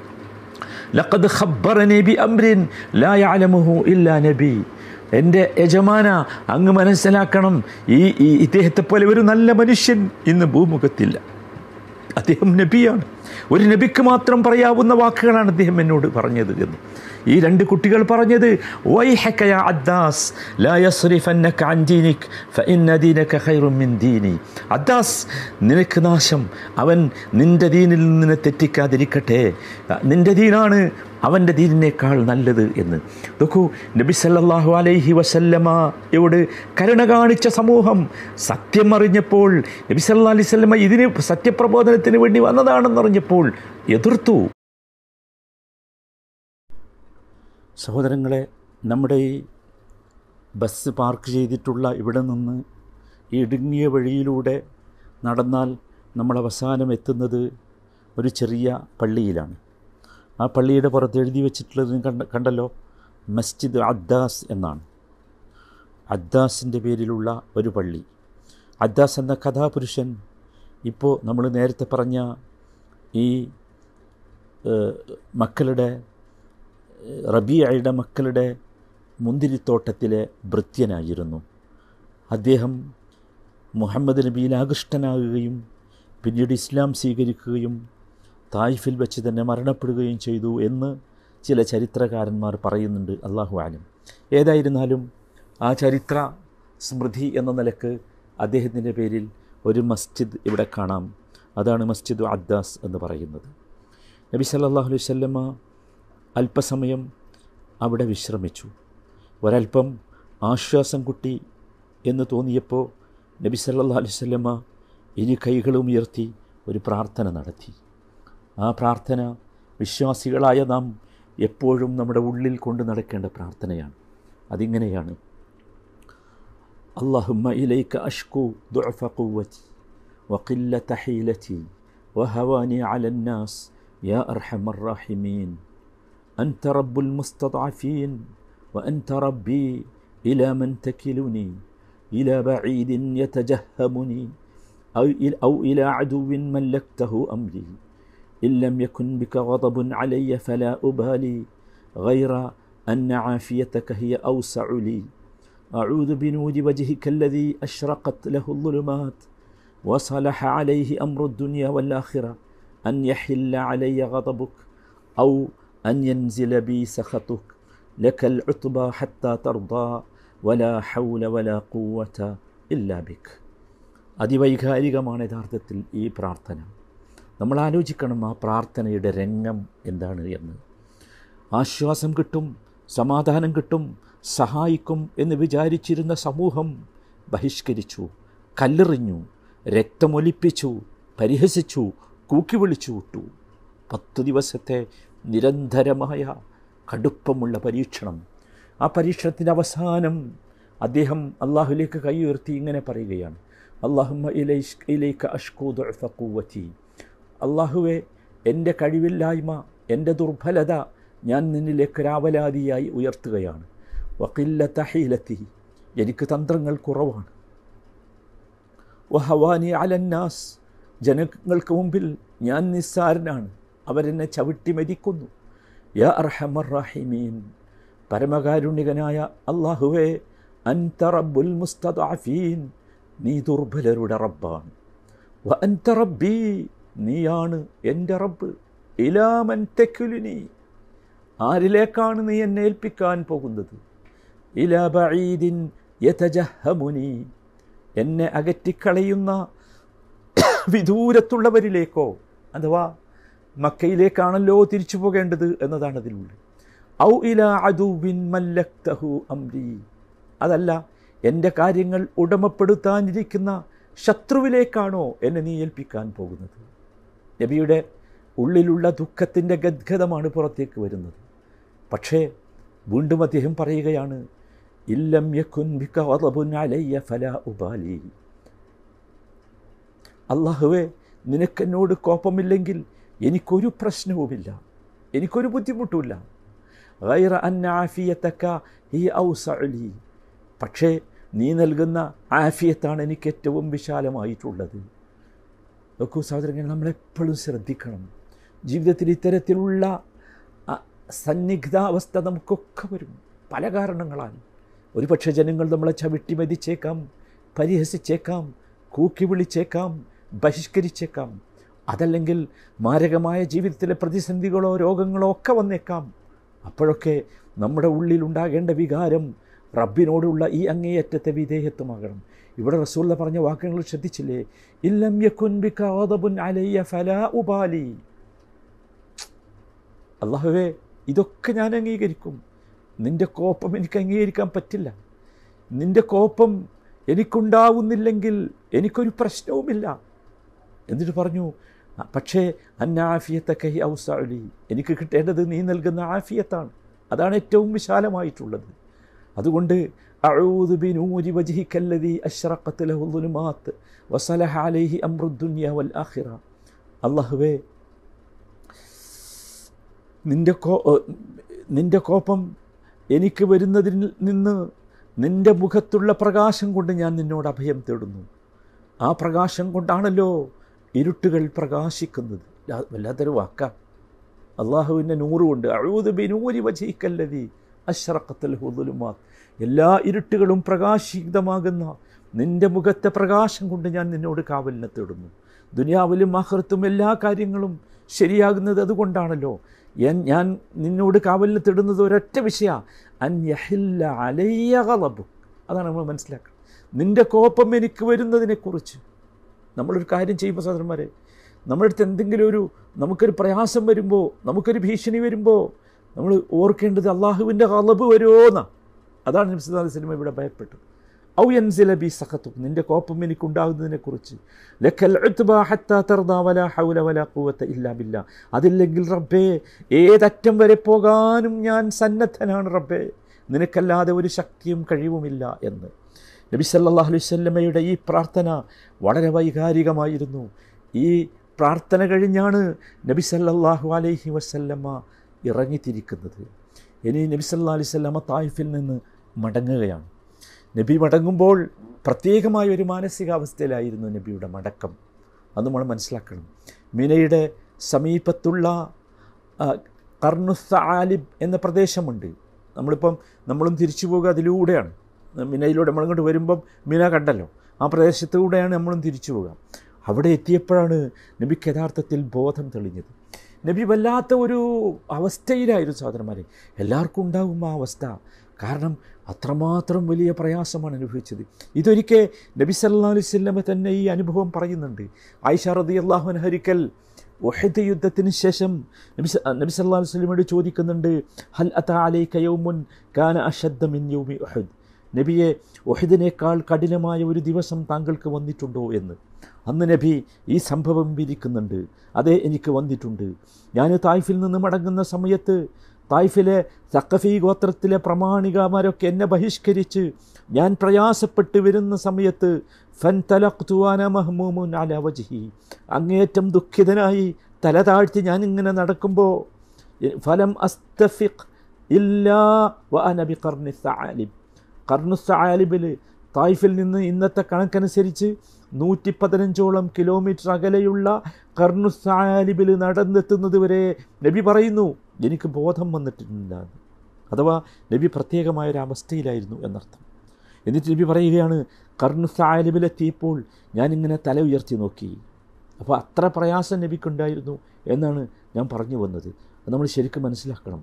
S1: ലഖദ് ഖബ്ബറനി ബി അംരിൻ ലാ യഅലമുഹു ഇല്ലാ നബി എൻ്റെ യജമാന അങ്ങ് മനസ്സിലാക്കണം ഈ ഈ ഇദ്ദേഹത്തെ പോലെ ഒരു നല്ല മനുഷ്യൻ ഇന്ന് ഭൂമുഖത്തില്ല അദ്ദേഹം നബിയാണ് ഒരു നബിക്ക് മാത്രം പറയാവുന്ന വാക്കുകളാണ് അദ്ദേഹം എന്നോട് പറഞ്ഞത് എന്ന് ഈ രണ്ട് കുട്ടികൾ പറഞ്ഞത് വൈഹക യാ അദ്ദാസ് ലാ യസ്രിഫന്നക അൻ ദീനിക് ഫഇന്ന ദീനക ഖൈറും മിൻ ദീനി അദ്ദാസ് നിനക്ക് നാശം അവൻ നിന്റെ ദീനിൽ നിന്ന് തെറ്റിക്കാതിരിക്കട്ടെ നിന്റെ ദീനാണ് അവൻ്റെ ദീനിനേക്കാൾ നല്ലത് എന്ന് നോക്കൂ നബി സല്ലല്ലാഹു അലൈഹി വസല്ലമയോട് കരുണ കാണിച്ച സമൂഹം സത്യം അറിഞ്ഞപ്പോൾ നബി സല്ലല്ലാഹു അലൈഹി വസല്ലമ ഇതിന് സത്യപ്രബോധനത്തിന് വേണ്ടി വന്നതാണെന്നറിഞ്ഞപ്പോൾ എതിർത്തു സഹോദരങ്ങളെ നമ്മുടെ ഈ ബസ് പാർക്ക് ചെയ്തിട്ടുള്ള ഇവിടെ നിന്ന് ഈ ഇടുങ്ങിയ വഴിയിലൂടെ നടന്നാൽ നമ്മൾ അവസാനം എത്തുന്നത് ഒരു ചെറിയ പള്ളിയിലാണ് ആ പള്ളിയുടെ പുറത്ത് എഴുതി വെച്ചിട്ടുള്ളത് കണ്ട കണ്ടല്ലോ മസ്ജിദ് അദ്ദാസ് എന്നാണ് അദ്ദാസിൻ്റെ പേരിലുള്ള ഒരു പള്ളി അദ്ദാസ് എന്ന കഥാപുരുഷൻ ഇപ്പോൾ നമ്മൾ നേരത്തെ പറഞ്ഞ ഈ ഏഹ്, മക്കളുടെ ഏഹ്, റബിയയുടെ മക്കളുടെ മുന്തിരിത്തോട്ടത്തിലെ ഭൃത്യനായിരുന്നു അദ്ദേഹം മുഹമ്മദ് നബിയിൽ ആകൃഷ്ടനാകുകയും പിന്നീട് ഇസ്ലാം സ്വീകരിക്കുകയും തായിഫിൽ വെച്ച് തന്നെ മരണപ്പെടുകയും ചെയ്തു എന്ന് ചില ചരിത്രകാരന്മാർ പറയുന്നുണ്ട് അള്ളാഹു ആലം ഏതായിരുന്നാലും ആ ചരിത്ര സ്മൃതി എന്ന നിലക്ക് അദ്ദേഹത്തിൻ്റെ പേരിൽ ഒരു മസ്ജിദ് ഇവിടെ കാണാം അതാണ് മസ്ജിദ് അദ്ദാസ് എന്ന് പറയുന്നത് നബി സല്ലല്ലാഹു അലൈഹി വസല്ലമ അല്പസമയം അവിടെ വിശ്രമിച്ചു ഒരൽപ്പം ആശ്വാസം കുട്ടി എന്ന് തോന്നിയപ്പോൾ നബി സല്ലല്ലാഹു അലൈഹി വസല്ലമ ഇനി കൈകളും ഉയർത്തി ഒരു പ്രാർത്ഥന നടത്തി ആ പ്രാർത്ഥന വിശ്വാസികളായ നാം എപ്പോഴും നമ്മുടെ ഉള്ളിൽ കൊണ്ട് നടക്കേണ്ട പ്രാർത്ഥനയാണ് അതിങ്ങനെയാണ് اللهم إليك أشكو ضعف قوتي وقلة حيلتي وهواني على الناس يا أرحم الراحمين أنت رب المستضعفين وأنت ربي إلى من تكلني إلى بعيد يتجهمني أو إلى, أو إلى عدو ملكته أمري إن لم يكن بك غضب علي فلا أبالي غير أن عافيتك هي أوسع لي أعوذ بنور وجهك الذي أشرقت له الظلمات وصلح عليه أمر الدنيا والآخرة أن يحل علي غضبك أو أن ينزل بي سخطك لك العتبى حتى ترضى ولا حول ولا قوة إلا بك അതിവൈകാരികമാണ് യഥാർത്ഥത്തിൽ ഈ പ്രാർത്ഥന നമ്മൾ ആലോചിക്കണം ആ പ്രാർത്ഥനയുടെ രംഗം എന്താണ് എന്ന് ആശ്വാസം കിട്ടും സമാധാനം കിട്ടും സഹായിക്കും എന്ന് വിചാരിച്ചിരുന്ന സമൂഹം ബഹിഷ്കരിച്ചു കല്ലെറിഞ്ഞു രക്തമൊലിപ്പിച്ചു പരിഹസിച്ചു കൂക്കി വിളിച്ചു വിട്ടു പത്തു ദിവസത്തെ നിരന്തരമായ കടുപ്പമുള്ള പരീക്ഷണം ആ പരീക്ഷണത്തിൻ്റെ അവസാനം അദ്ദേഹം അള്ളാഹുലേക്ക് കൈ ഉയർത്തി ഇങ്ങനെ പറയുകയാണ് അള്ളാഹുമ്മ ഇലൈക്ക അഷ്കൂദ് ഫക്കൂവത്തി അള്ളാഹുവെ എൻ്റെ കഴിവില്ലായ്മ എൻ്റെ ദുർബലത ഞാൻ നിന്നിലേക്ക് രാവലാതിയായി ഉയർത്തുകയാണ് വക്കില്ല തഹീലത്തി എനിക്ക് തന്ത്രങ്ങൾ കുറവാണ് വഹവാനി അലന്നാസ് ജനങ്ങൾക്ക് മുമ്പിൽ ഞാൻ നിസ്സാരനാണ് അവരെന്നെ ചവിട്ടി മരിക്കുന്നു യാ അർഹമർ റാഹിമീൻ പരമകാരുണികനായ അള്ളാഹുവേ അൻത റബ്ബുൽ മുസ്തദാഫീൻ നീ ദുർബലരുടെ റബ്ബാണ് വ അൻത റബ്ബി നീയാണ് എൻ്റെ റബ്ബ് ഇലാമൻ തെക്കുലിനി ആരിലേക്കാണ് നീ എന്നെ ഏൽപ്പിക്കാൻ പോകുന്നത് ഇല ബഈദിൻ യതജഹമുനി എന്നെ അകറ്റിക്കളയുന്ന വിദൂരത്തുള്ളവരിലേക്കോ അഥവാ മക്കയിലേക്കാണല്ലോ തിരിച്ചു പോകേണ്ടത് എന്നതാണ് അതിലുള്ളത് ഔ ഇല അദുവിൻ മല്ലക്തഹു അംരി അതല്ല എൻ്റെ കാര്യങ്ങൾ ഉടമപ്പെടുത്താനിരിക്കുന്ന ശത്രുവിലേക്കാണോ എന്നെ നീ ഏൽപ്പിക്കാൻ പോകുന്നത് നബിയുടെ ഉള്ളിലുള്ള ദുഃഖത്തിൻ്റെ ഗദ്ഗതമാണ് പുറത്തേക്ക് വരുന്നത് പക്ഷേ വീണ്ടും അദ്ദേഹം പറയുകയാണ് ഇല്ലം യക്കുൻ ബിക ഗളബുൻ അലയ്യ ഫലാ ഉബാലി അള്ളാഹുവേ നിനക്കെന്നോട് കോപമില്ലെങ്കിൽ എനിക്കൊരു പ്രശ്നവുമില്ല എനിക്കൊരു ബുദ്ധിമുട്ടുമില്ല ഗൈറ അന്ന ആഫിയത്തക്ക ഈ ഔസഅലി പക്ഷേ നീ നൽകുന്ന ആഫിയത്താണ് എനിക്ക് ഏറ്റവും വിശാലമായിട്ടുള്ളത് നോക്കൂ സഹോദരങ്ങൾ നമ്മളെപ്പോഴും ശ്രദ്ധിക്കണം ജീവിതത്തിൽ ഇത്തരത്തിലുള്ള സന്നിഗ്ധാവസ്ഥ നമുക്കൊക്കെ വരും പല കാരണങ്ങളാൽ ഒരുപക്ഷെ ജനങ്ങൾ നമ്മളെ ചവിട്ടി മതിച്ചേക്കാം പരിഹസിച്ചേക്കാം കൂക്കി വിളിച്ചേക്കാം ബഹിഷ്കരിച്ചേക്കാം അതല്ലെങ്കിൽ മാരകമായ ജീവിതത്തിലെ പ്രതിസന്ധികളോ രോഗങ്ങളോ ഒക്കെ വന്നേക്കാം അപ്പോഴൊക്കെ നമ്മുടെ ഉള്ളിലുണ്ടാകേണ്ട വികാരം റബ്ബിനോടുള്ള ഈ അങ്ങേയറ്റത്തെ വിധേയത്വമാകണം ഇവിടെ റസൂല്ല പറഞ്ഞ വാക്കുകൾ ശ്രദ്ധിച്ചില്ലേ ഇല്ലം യക്കുൻ ബിക്കാദബുൻ അലയ്യ ഫലാ ഉബാലി അള്ളാഹുവേ ഇതൊക്കെ ഞാൻ അംഗീകരിക്കും നിൻ്റെ കോപം എനിക്ക് അംഗീകരിക്കാൻ പറ്റില്ല നിൻ്റെ കോപം എനിക്കുണ്ടാവുന്നില്ലെങ്കിൽ എനിക്കൊരു പ്രശ്നവുമില്ല എന്നിട്ട് പറഞ്ഞു പക്ഷേ അന്ന ആഫിയത്തൊക്കെ ഔസാലി എനിക്ക് കിട്ടേണ്ടത് നീ നൽകുന്ന ആഫിയത്താണ് അതാണ് ഏറ്റവും വിശാലമായിട്ടുള്ളത് അതുകൊണ്ട് أعوذ بنور وجهك الذي أشرقت له الظلمات وصلح عليه أمر الدنيا والآخرة അള്ളാഹുവേ നിൻ്റെ കോ നിൻ്റെ കോപം എനിക്ക് വരുന്നതിൽ നിന്ന് നിൻ്റെ മുഖത്തുള്ള പ്രകാശം കൊണ്ട് ഞാൻ നിന്നോട് അഭയം തേടുന്നു ആ പ്രകാശം കൊണ്ടാണല്ലോ ഇരുട്ടുകൾ പ്രകാശിക്കുന്നത് വല്ലാത്തൊരു വാക്ക അള്ളാഹുവിൻ്റെ നൂറുകൊണ്ട് അഴുത് ബിനൂരി വജയിക്കല്ലതി അശ്രക്കത്തൽ ഹുദുലുമാ എല്ലാ ഇരുട്ടുകളും പ്രകാശിതമാകുന്ന നിൻ്റെ മുഖത്തെ പ്രകാശം കൊണ്ട് ഞാൻ നിന്നോട് കാവലിനെ തേടുന്നു ദുനിയാവിലും ആഹൃത്തും എല്ലാ കാര്യങ്ങളും ശരിയാകുന്നത് അതുകൊണ്ടാണല്ലോ ഞാൻ നിന്നോട് കാവലിന് തേടുന്നത് ഒരൊറ്റ വിഷയ അന്യഹില്ല അലയ്യ കളബു അതാണ് നമ്മൾ മനസ്സിലാക്കുന്നത് നിൻ്റെ കോപം എനിക്ക് വരുന്നതിനെക്കുറിച്ച് നമ്മളൊരു കാര്യം ചെയ്യുമ്പോൾ സഹോദരന്മാരെ നമ്മുടെ അടുത്ത് എന്തെങ്കിലും ഒരു നമുക്കൊരു പ്രയാസം വരുമ്പോൾ നമുക്കൊരു ഭീഷണി വരുമ്പോൾ നമ്മൾ ഓർക്കേണ്ടത് അള്ളാഹുവിൻ്റെ കളബ് വരുമോ എന്നാണ് അതാണ് നബ്സുല്ലാ സിനിമ ഇവിടെ ഭയപ്പെട്ടത് ഔ യൻസില ബി സഖത്തു നിന്റെ കോപ്പം എനിക്കുണ്ടാകുന്നതിനെക്കുറിച്ച് ലക്കൽ ഉത്ബ ഹത്താ തർദാ വലാ ഹൗല വലാ ഖുവത ഇല്ലാ ബില്ലാ അതില്ലെങ്കിൽ റബ്ബേ ഏതറ്റം വരെ പോകാനും ഞാൻ സന്നദ്ധനാണ് റബ്ബേ നിനക്കല്ലാതെ ഒരു ശക്തിയും കഴിവുമില്ല എന്ന് നബി സല്ലല്ലാഹു അലൈഹി വസല്ലമയുടെ ഈ പ്രാർത്ഥന വളരെ വൈകാരികമായിരുന്നു ഈ പ്രാർത്ഥന കഴിഞ്ഞാണ് നബി സല്ലല്ലാഹു അലൈഹി വസല്ലമ ഇറങ്ങിത്തിരിക്കുന്നത് ഇനി നബി സല്ലല്ലാഹു അലൈഹി വസല്ലമ തായിഫിൽ നിന്ന് മടങ്ങുകയാണ് നബി മടങ്ങുമ്പോൾ പ്രത്യേകമായ ഒരു മാനസികാവസ്ഥയിലായിരുന്നു നബിയുടെ മടക്കം അത് നമ്മൾ മനസ്സിലാക്കണം മിനയുടെ സമീപത്തുള്ള കർണുസ ആലിബ് എന്ന പ്രദേശമുണ്ട് നമ്മളിപ്പം നമ്മളും തിരിച്ചു പോകുക അതിലൂടെയാണ് മിനയിലൂടെ നമ്മളിങ്ങോട്ട് വരുമ്പം മിന കണ്ടല്ലോ ആ പ്രദേശത്തൂടെയാണ് നമ്മളും തിരിച്ചു പോകുക അവിടെ എത്തിയപ്പോഴാണ് നബിക്ക് യഥാർത്ഥത്തിൽ ബോധം തെളിഞ്ഞത് നബി വല്ലാത്ത ഒരു അവസ്ഥയിലായിരുന്നു സഹോദരന്മാരെ എല്ലാവർക്കും ഉണ്ടാകും ആ അവസ്ഥ കാരണം അത്രമാത്രം വലിയ പ്രയാസമാണ് അനുഭവിച്ചത് ഇതൊരിക്കൽ നബി സല്ലാ അലൈഹി സ്വല്ലമ തന്നെ ഈ അനുഭവം പറയുന്നുണ്ട് ആയിഷ റതി അള്ളാഹുൻ ഹരിക്കൽ ഒഹദ് യുദ്ധത്തിന് ശേഷം നബി സ- നബി സല്ലാ അലൈഹി സ്വലമയോട് ചോദിക്കുന്നുണ്ട് ഹൽ അത അലൈക യൗമുൻ കാന അഷദ്ദ മിൻ യൗമി ഒഹദ് നബിയെ ഒഹദിനേക്കാൾ കഠിനമായ ഒരു ദിവസം താങ്കൾക്ക് വന്നിട്ടുണ്ടോ എന്ന് അന്ന് നബി ഈ സംഭവം വിരിക്കുന്നുണ്ട് അതെ എനിക്ക് വന്നിട്ടുണ്ട് ഞാൻ തായ്ഫിൽ നിന്ന് മടങ്ങുന്ന സമയത്ത് തായ്ഫിലെ സക്കഫി ഗോത്രത്തിലെ പ്രമാണികമാരൊക്കെ എന്നെ ബഹിഷ്കരിച്ച് ഞാൻ പ്രയാസപ്പെട്ട് വരുന്ന സമയത്ത് ഫൻ തലഖ്തുവാന മഹ്മൂമുൻ അല വജ്ഹി അങ്ങേറ്റം ദുഃഖിതനായി തല താഴ്ത്തി ഞാൻ ഇങ്ങനെ നടക്കുമ്പോൾ ഫലം അസ്തഫിഖ് ഇല്ലാ വ അന ബി ഖർനി സആലിബ് ഖർനു സആലിബിൽ തായ്ഫിൽ നിന്ന് ഇന്നത്തെ കണക്കനുസരിച്ച് നൂറ്റി പതിനഞ്ചോളം കിലോമീറ്റർ അകലെയുള്ള കർണു സാലിബിൽ നടന്നെത്തുന്നത് വരെ നബി പറയുന്നു എനിക്ക് ബോധം വന്നിട്ടില്ല എന്ന്. അഥവാ നബി പ്രത്യേകമായ ഒരു അവസ്ഥയിലായിരുന്നു എന്നർത്ഥം എന്നിട്ട് നബി പറയുകയാണ് കർണു സാലിബിലെത്തിയപ്പോൾ ഞാനിങ്ങനെ തല ഉയർത്തി നോക്കി അപ്പോൾ അത്ര പ്രയാസം നബിക്കുണ്ടായിരുന്നു എന്നാണ് ഞാൻ പറഞ്ഞു വന്നത് അത് നമ്മൾ ശരിക്കും മനസ്സിലാക്കണം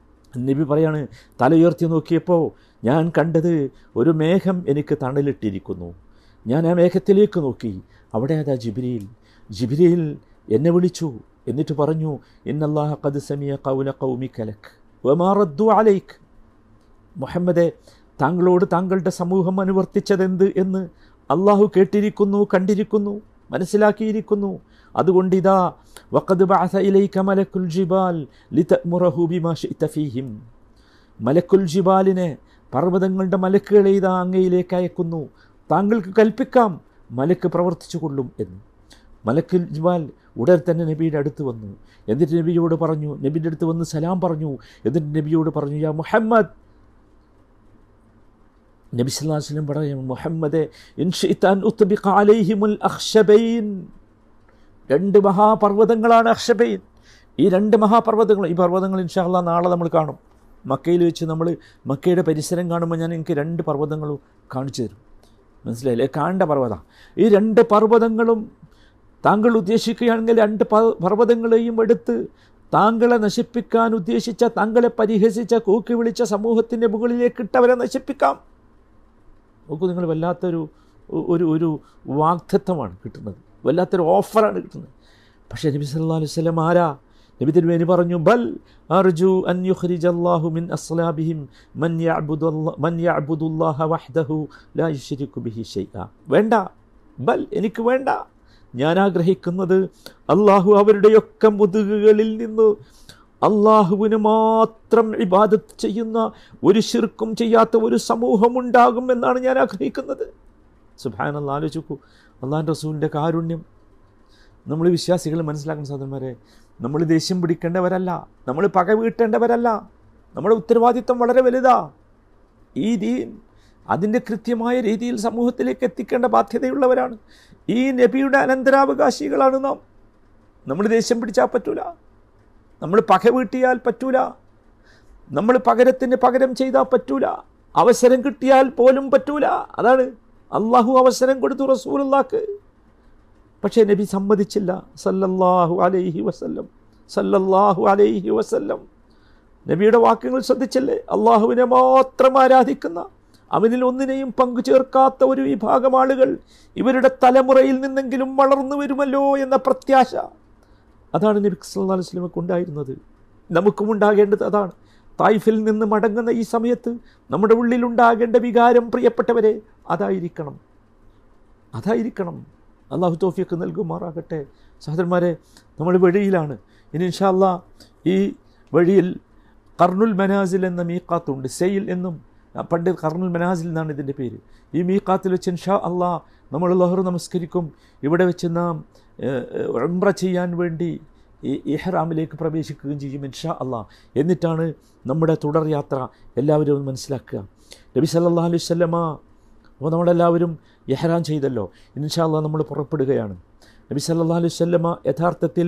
S1: നബി പറയാണ് തല ഉയർത്തി നോക്കിയപ്പോൾ ഞാൻ കണ്ടത് ഒരു മേഘം എനിക്ക് തണലിട്ടിരിക്കുന്നു ഞാൻ ആ മേഘത്തിലേക്ക് നോക്കി അവിടെ അതാ ജിബിരിയിൽ ജിബിരിയിൽ എന്നെ വിളിച്ചു എന്നിട്ട് പറഞ്ഞു ഇന്നല്ലാഹ ഖദ് സമിയ ഖൗല ഖൗമി കലക് വമാ റദ്ദു അലൈക്ക് മുഹമ്മദെ താങ്കളോട് താങ്കളുടെ സമൂഹം അനുവർത്തിച്ചതെന്ത് എന്ന് അള്ളാഹു കേട്ടിരിക്കുന്നു കണ്ടിരിക്കുന്നു മനസ്സിലാക്കിയിരിക്കുന്നു അതുകൊണ്ട് ഇതാ വഖദ് ബഅസ ഇലൈക മലക്കുൽ ജിബാൽ ലിതഅ്മുറഹു ബിമാ ശിഅത ഫീഹിം മലക്കുൽ ജിബാലിനെ പർവ്വതങ്ങളുടെ മലക്കുകളെ ഇതാ അങ്ങയിലേക്ക് അയക്കുന്നു താങ്കൾക്ക് കൽപ്പിക്കാം മലക്ക് പ്രവർത്തിച്ചു കൊള്ളും എന്ന് മലക്കുൽ ജിബാൽ ഉടൻ തന്നെ നബിയുടെ അടുത്ത് വന്നു എന്നിട്ട് നബിയോട് പറഞ്ഞു നബിയുടെ അടുത്ത് വന്ന് സലാം പറഞ്ഞു എന്നിട്ട് നബിയോട് പറഞ്ഞു യാ മുഹമ്മദ് നബി സല്ലല്ലാഹു അലൈഹി വസല്ലം പറയും മുഹമ്മദെ ഇൻഷിത്താൻ ഉത്ബിഖ അലൈഹിമുൽ അഖ്ശബൈൻ രണ്ട് മഹാപർവ്വതങ്ങളാണ് അക്ഷബൈൻ ഈ രണ്ട് മഹാപർവ്വതങ്ങൾ ഈ പർവ്വതങ്ങൾ ഇൻഷാല്ല നാളെ നമ്മൾ കാണും മക്കയിൽ വെച്ച് നമ്മൾ മക്കയുടെ പരിസരം കാണുമ്പോൾ ഞാൻ എനിക്ക് രണ്ട് പർവ്വതങ്ങളും കാണിച്ചു തരും മനസ്സിലായില്ലേ കാണേണ്ട പർവ്വത ഈ രണ്ട് പർവ്വതങ്ങളും താങ്കൾ ഉദ്ദേശിക്കുകയാണെങ്കിൽ രണ്ട് പ- പർവ്വതങ്ങളെയും എടുത്ത് താങ്കളെ നശിപ്പിക്കാൻ ഉദ്ദേശിച്ച താങ്കളെ പരിഹസിച്ച കൂക്കി വിളിച്ച സമൂഹത്തിൻ്റെ മുകളിലേക്ക് ഇട്ടവരെ നശിപ്പിക്കാം നോക്കൂ നിങ്ങൾ വല്ലാത്തൊരു ഒരു ഒരു വാഗ്ദത്വമാണ് കിട്ടുന്നത് വല്ലാത്തൊരു ഓഫറാണ് കിട്ടുന്നത് പക്ഷേ നബി സല്ലല്ലാഹു അലൈഹി വസല്ലം ആരാ നബി തിരുമേനി പറഞ്ഞു ബൽ അർജു അൻ യുഖ്രിജ അല്ലാഹു മിൻ അസ്ലാബിഹിം മൻ യഅബുദു മൻ യഅബുദുല്ലാഹ വഹ്ദഹു ലാ യുശ്രികു ബിഹി ഷൈഅ വേണ്ട ബൽ എനിക്ക് വേണ്ട ഞാൻ ആഗ്രഹിക്കുന്നത് അള്ളാഹു അവരുടെയൊക്കെ മുതുകുകളിൽ നിന്ന് അള്ളാഹുവിന് മാത്രം ഇബാദത്ത് ചെയ്യുന്ന ഒരു ശിർക്കും ചെയ്യാത്ത ഒരു സമൂഹമുണ്ടാകും എന്നാണ് ഞാൻ ആഗ്രഹിക്കുന്നത് സുബാൻ അള്ളാഹ് ആലോചിക്കൂ അള്ളാഹാൻ റസൂലിൻ്റെ കാരുണ്യം നമ്മൾ വിശ്വാസികൾ മനസ്സിലാക്കുന്ന സഹോദരന്മാരെ നമ്മൾ ദേഷ്യം പിടിക്കേണ്ടവരല്ല നമ്മൾ പക വീട്ടേണ്ടവരല്ല നമ്മുടെ ഉത്തരവാദിത്വം വളരെ വലുതാ ഈ ദീൻ അതിൻ്റെ കൃത്യമായ രീതിയിൽ സമൂഹത്തിലേക്ക് എത്തിക്കേണ്ട ബാധ്യതയുള്ളവരാണ് ഈ നബിയുടെ അനന്തരാവകാശികളാണ് നാം നമ്മൾ ദേഷ്യം പിടിച്ചാൽ പറ്റൂല നമ്മൾ പക വീട്ടിയാൽ പറ്റൂല നമ്മൾ പകരത്തിന് പകരം ചെയ്താൽ പറ്റൂല അവസരം കിട്ടിയാൽ പോലും പറ്റൂല അതാണ് അള്ളാഹു അവസരം കൊടുത്തു റസൂലുള്ളാക്ക് പക്ഷേ നബി സമ്മതിച്ചില്ല സല്ലല്ലാഹു അലൈഹി വസല്ലം സല്ലല്ലാഹു അലൈഹി വസല്ലം നബിയുടെ വാക്കുകൾ ശ്രദ്ധിച്ചില്ലേ അള്ളാഹുവിനെ മാത്രം ആരാധിക്കുന്ന അവനിൽ ഒന്നിനെയും പങ്കു ചേർക്കാത്ത ഒരു വിഭാഗം ആളുകൾ ഇവരുടെ തലമുറയിൽ നിന്നെങ്കിലും വളർന്നു വരുമല്ലോ എന്ന പ്രത്യാശ അതാണ് നബി സല്ലല്ലാഹു അലൈഹി വസല്ലമക്ക് ഉണ്ടായിരുന്നത് നമുക്കും ഉണ്ടാകേണ്ടത് അതാണ് തായ്ഫിൽ നിന്ന് മടങ്ങുന്ന ഈ സമയത്ത് നമ്മുടെ ഉള്ളിലുണ്ടാകേണ്ട വികാരം പ്രിയപ്പെട്ടവരെ അതായിരിക്കണം അതായിരിക്കണം അള്ളാഹു തോഫിയൊക്കെ നൽകുമാറാകട്ടെ സഹോദരന്മാരെ നമ്മൾ വഴിയിലാണ് ഇനി ഇൻഷാല്ല ഈ വഴിയിൽ കർണുൽ മനാസിൽ എന്ന മീക്കാത്തുണ്ട് സെയിൽ എന്നും ആ, പണ്ട് കർണുൽ മനാസിൽ എന്നാണ് ഇതിൻ്റെ പേര് ഈ മീക്കാത്തിൽ വെച്ച് ഇൻഷാ അള്ളാ നമ്മൾ ലഹർ നമസ്കരിക്കും ഇവിടെ വെച്ച് നാം ഉംറ ചെയ്യാൻ വേണ്ടി ഈ ഇഹ്റാമിലേക്ക് പ്രവേശിക്കുകയും ചെയ്യും ഇൻഷാ അള്ളാ എന്നിട്ടാണ് നമ്മുടെ തുടർ യാത്ര എല്ലാവരും ഒന്ന് മനസ്സിലാക്കുക നബി സല്ലല്ലാഹു അലൈഹി വസല്ലമ അപ്പോൾ നമ്മളെല്ലാവരും ഇഹ്റാം ചെയ്തല്ലോ ഇൻഷാ അള്ളാ നമ്മൾ പുറപ്പെടുകയാണ് നബി സല്ലല്ലാഹു അലൈഹി വസല്ലമ യഥാർത്ഥത്തിൽ